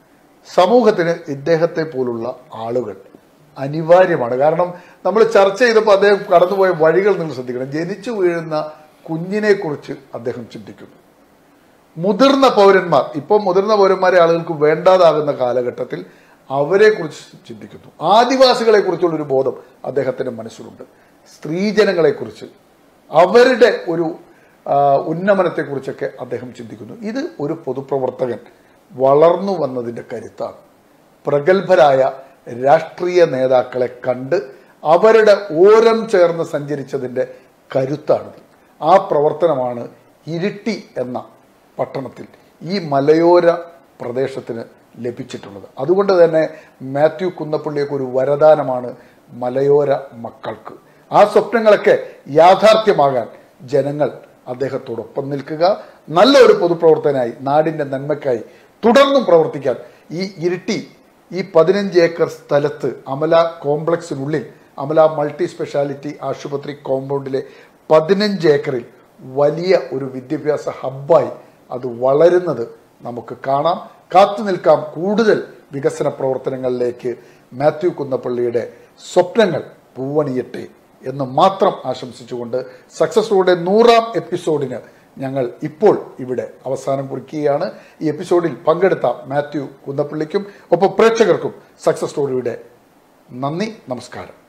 സമൂഹത്തിന് ഇദ്ദേഹത്തെ പോലുള്ള ആളുകൾ അനിവാര്യമാണ് കാരണം നമ്മൾ ചർച്ച ചെയ്തപ്പോൾ അദ്ദേഹം കടന്നുപോയ വഴികൾ നിങ്ങൾ ശ്രദ്ധിക്കണം ജനിച്ചു വീഴുന്ന കുഞ്ഞിനെ കുറിച്ച് അദ്ദേഹം ചിന്തിക്കുന്നു മുതിർന്ന പൗരന്മാർ ഇപ്പോൾ മുതിർന്ന പൗരന്മാരെ ആളുകൾക്ക് വേണ്ടാതാകുന്ന കാലഘട്ടത്തിൽ അവരെ കുറിച്ച് ചിന്തിക്കുന്നു ആദിവാസികളെ കുറിച്ചുള്ള ഒരു ബോധം അദ്ദേഹത്തിന്റെ മനസ്സിലുണ്ട് സ്ത്രീജനങ്ങളെ കുറിച്ച് അവരുടെ ഒരു ആ, ഉന്നമനത്തെക്കുറിച്ചൊക്കെ അദ്ദേഹം ചിന്തിക്കുന്നു ഇത് ഒരു പൊതുപ്രവർത്തകൻ വളർന്നു വന്നതിന്റെ കരുത്താണ് പ്രഗത്ഭരായ രാഷ്ട്രീയ നേതാക്കളെ കണ്ട് അവരുടെ ഓരം ചേർന്ന് സഞ്ചരിച്ചതിന്റെ കരുത്താണിത് ആ പ്രവർത്തനമാണ് ഇരിട്ടി എന്ന പട്ടണത്തിൽ ഈ മലയോര പ്രദേശത്തിന് ലഭിച്ചിട്ടുള്ളത് അതുകൊണ്ട് തന്നെ മാത്യു കുന്നപ്പള്ളിയൊക്കെ ഒരു വരദാനമാണ് മലയോര മക്കൾക്ക് ആ സ്വപ്നങ്ങളൊക്കെ യാഥാർത്ഥ്യമാകാൻ ജനങ്ങൾ അദ്ദേഹത്തോടൊപ്പം നിൽക്കുക നല്ലൊരു പൊതുപ്രവർത്തനായി നാടിന്റെ നന്മയ്ക്കായി തുടർന്നും പ്രവർത്തിക്കാൻ ഈ ഇരിട്ടി ഈ പതിനഞ്ച് ഏക്കർ സ്ഥലത്ത് അമല കോംപ്ലക്സിനുള്ളിൽ അമല മൾട്ടി സ്പെഷ്യാലിറ്റി ആശുപത്രി കോമ്പൗണ്ടിലെ പതിനഞ്ച് ഏക്കറിൽ വലിയ ഒരു വിദ്യാഭ്യാസ ഹബ്ബായി അത് വളരുന്നത് നമുക്ക് കാണാം കാത്തു നിൽക്കാം കൂടുതൽ വികസന പ്രവർത്തനങ്ങളിലേക്ക് മാത്യു കുന്നപ്പള്ളിയുടെ സ്വപ്നങ്ങൾ പൂവണിയട്ടെ എന്ന് മാത്രം ആശംസിച്ചുകൊണ്ട് സക്സസ്ഫുളുടെ നൂറാം എപ്പിസോഡിന് ഞങ്ങൾ ഇപ്പോൾ ഇവിടെ അവസാനം കുറിക്കുകയാണ് ഈ എപ്പിസോഡിൽ പങ്കെടുത്ത മാത്യു കുന്നപ്പള്ളിക്കും ഒപ്പം പ്രേക്ഷകർക്കും സക്സസ് സ്റ്റോറിയുടെ നന്ദി നമസ്കാരം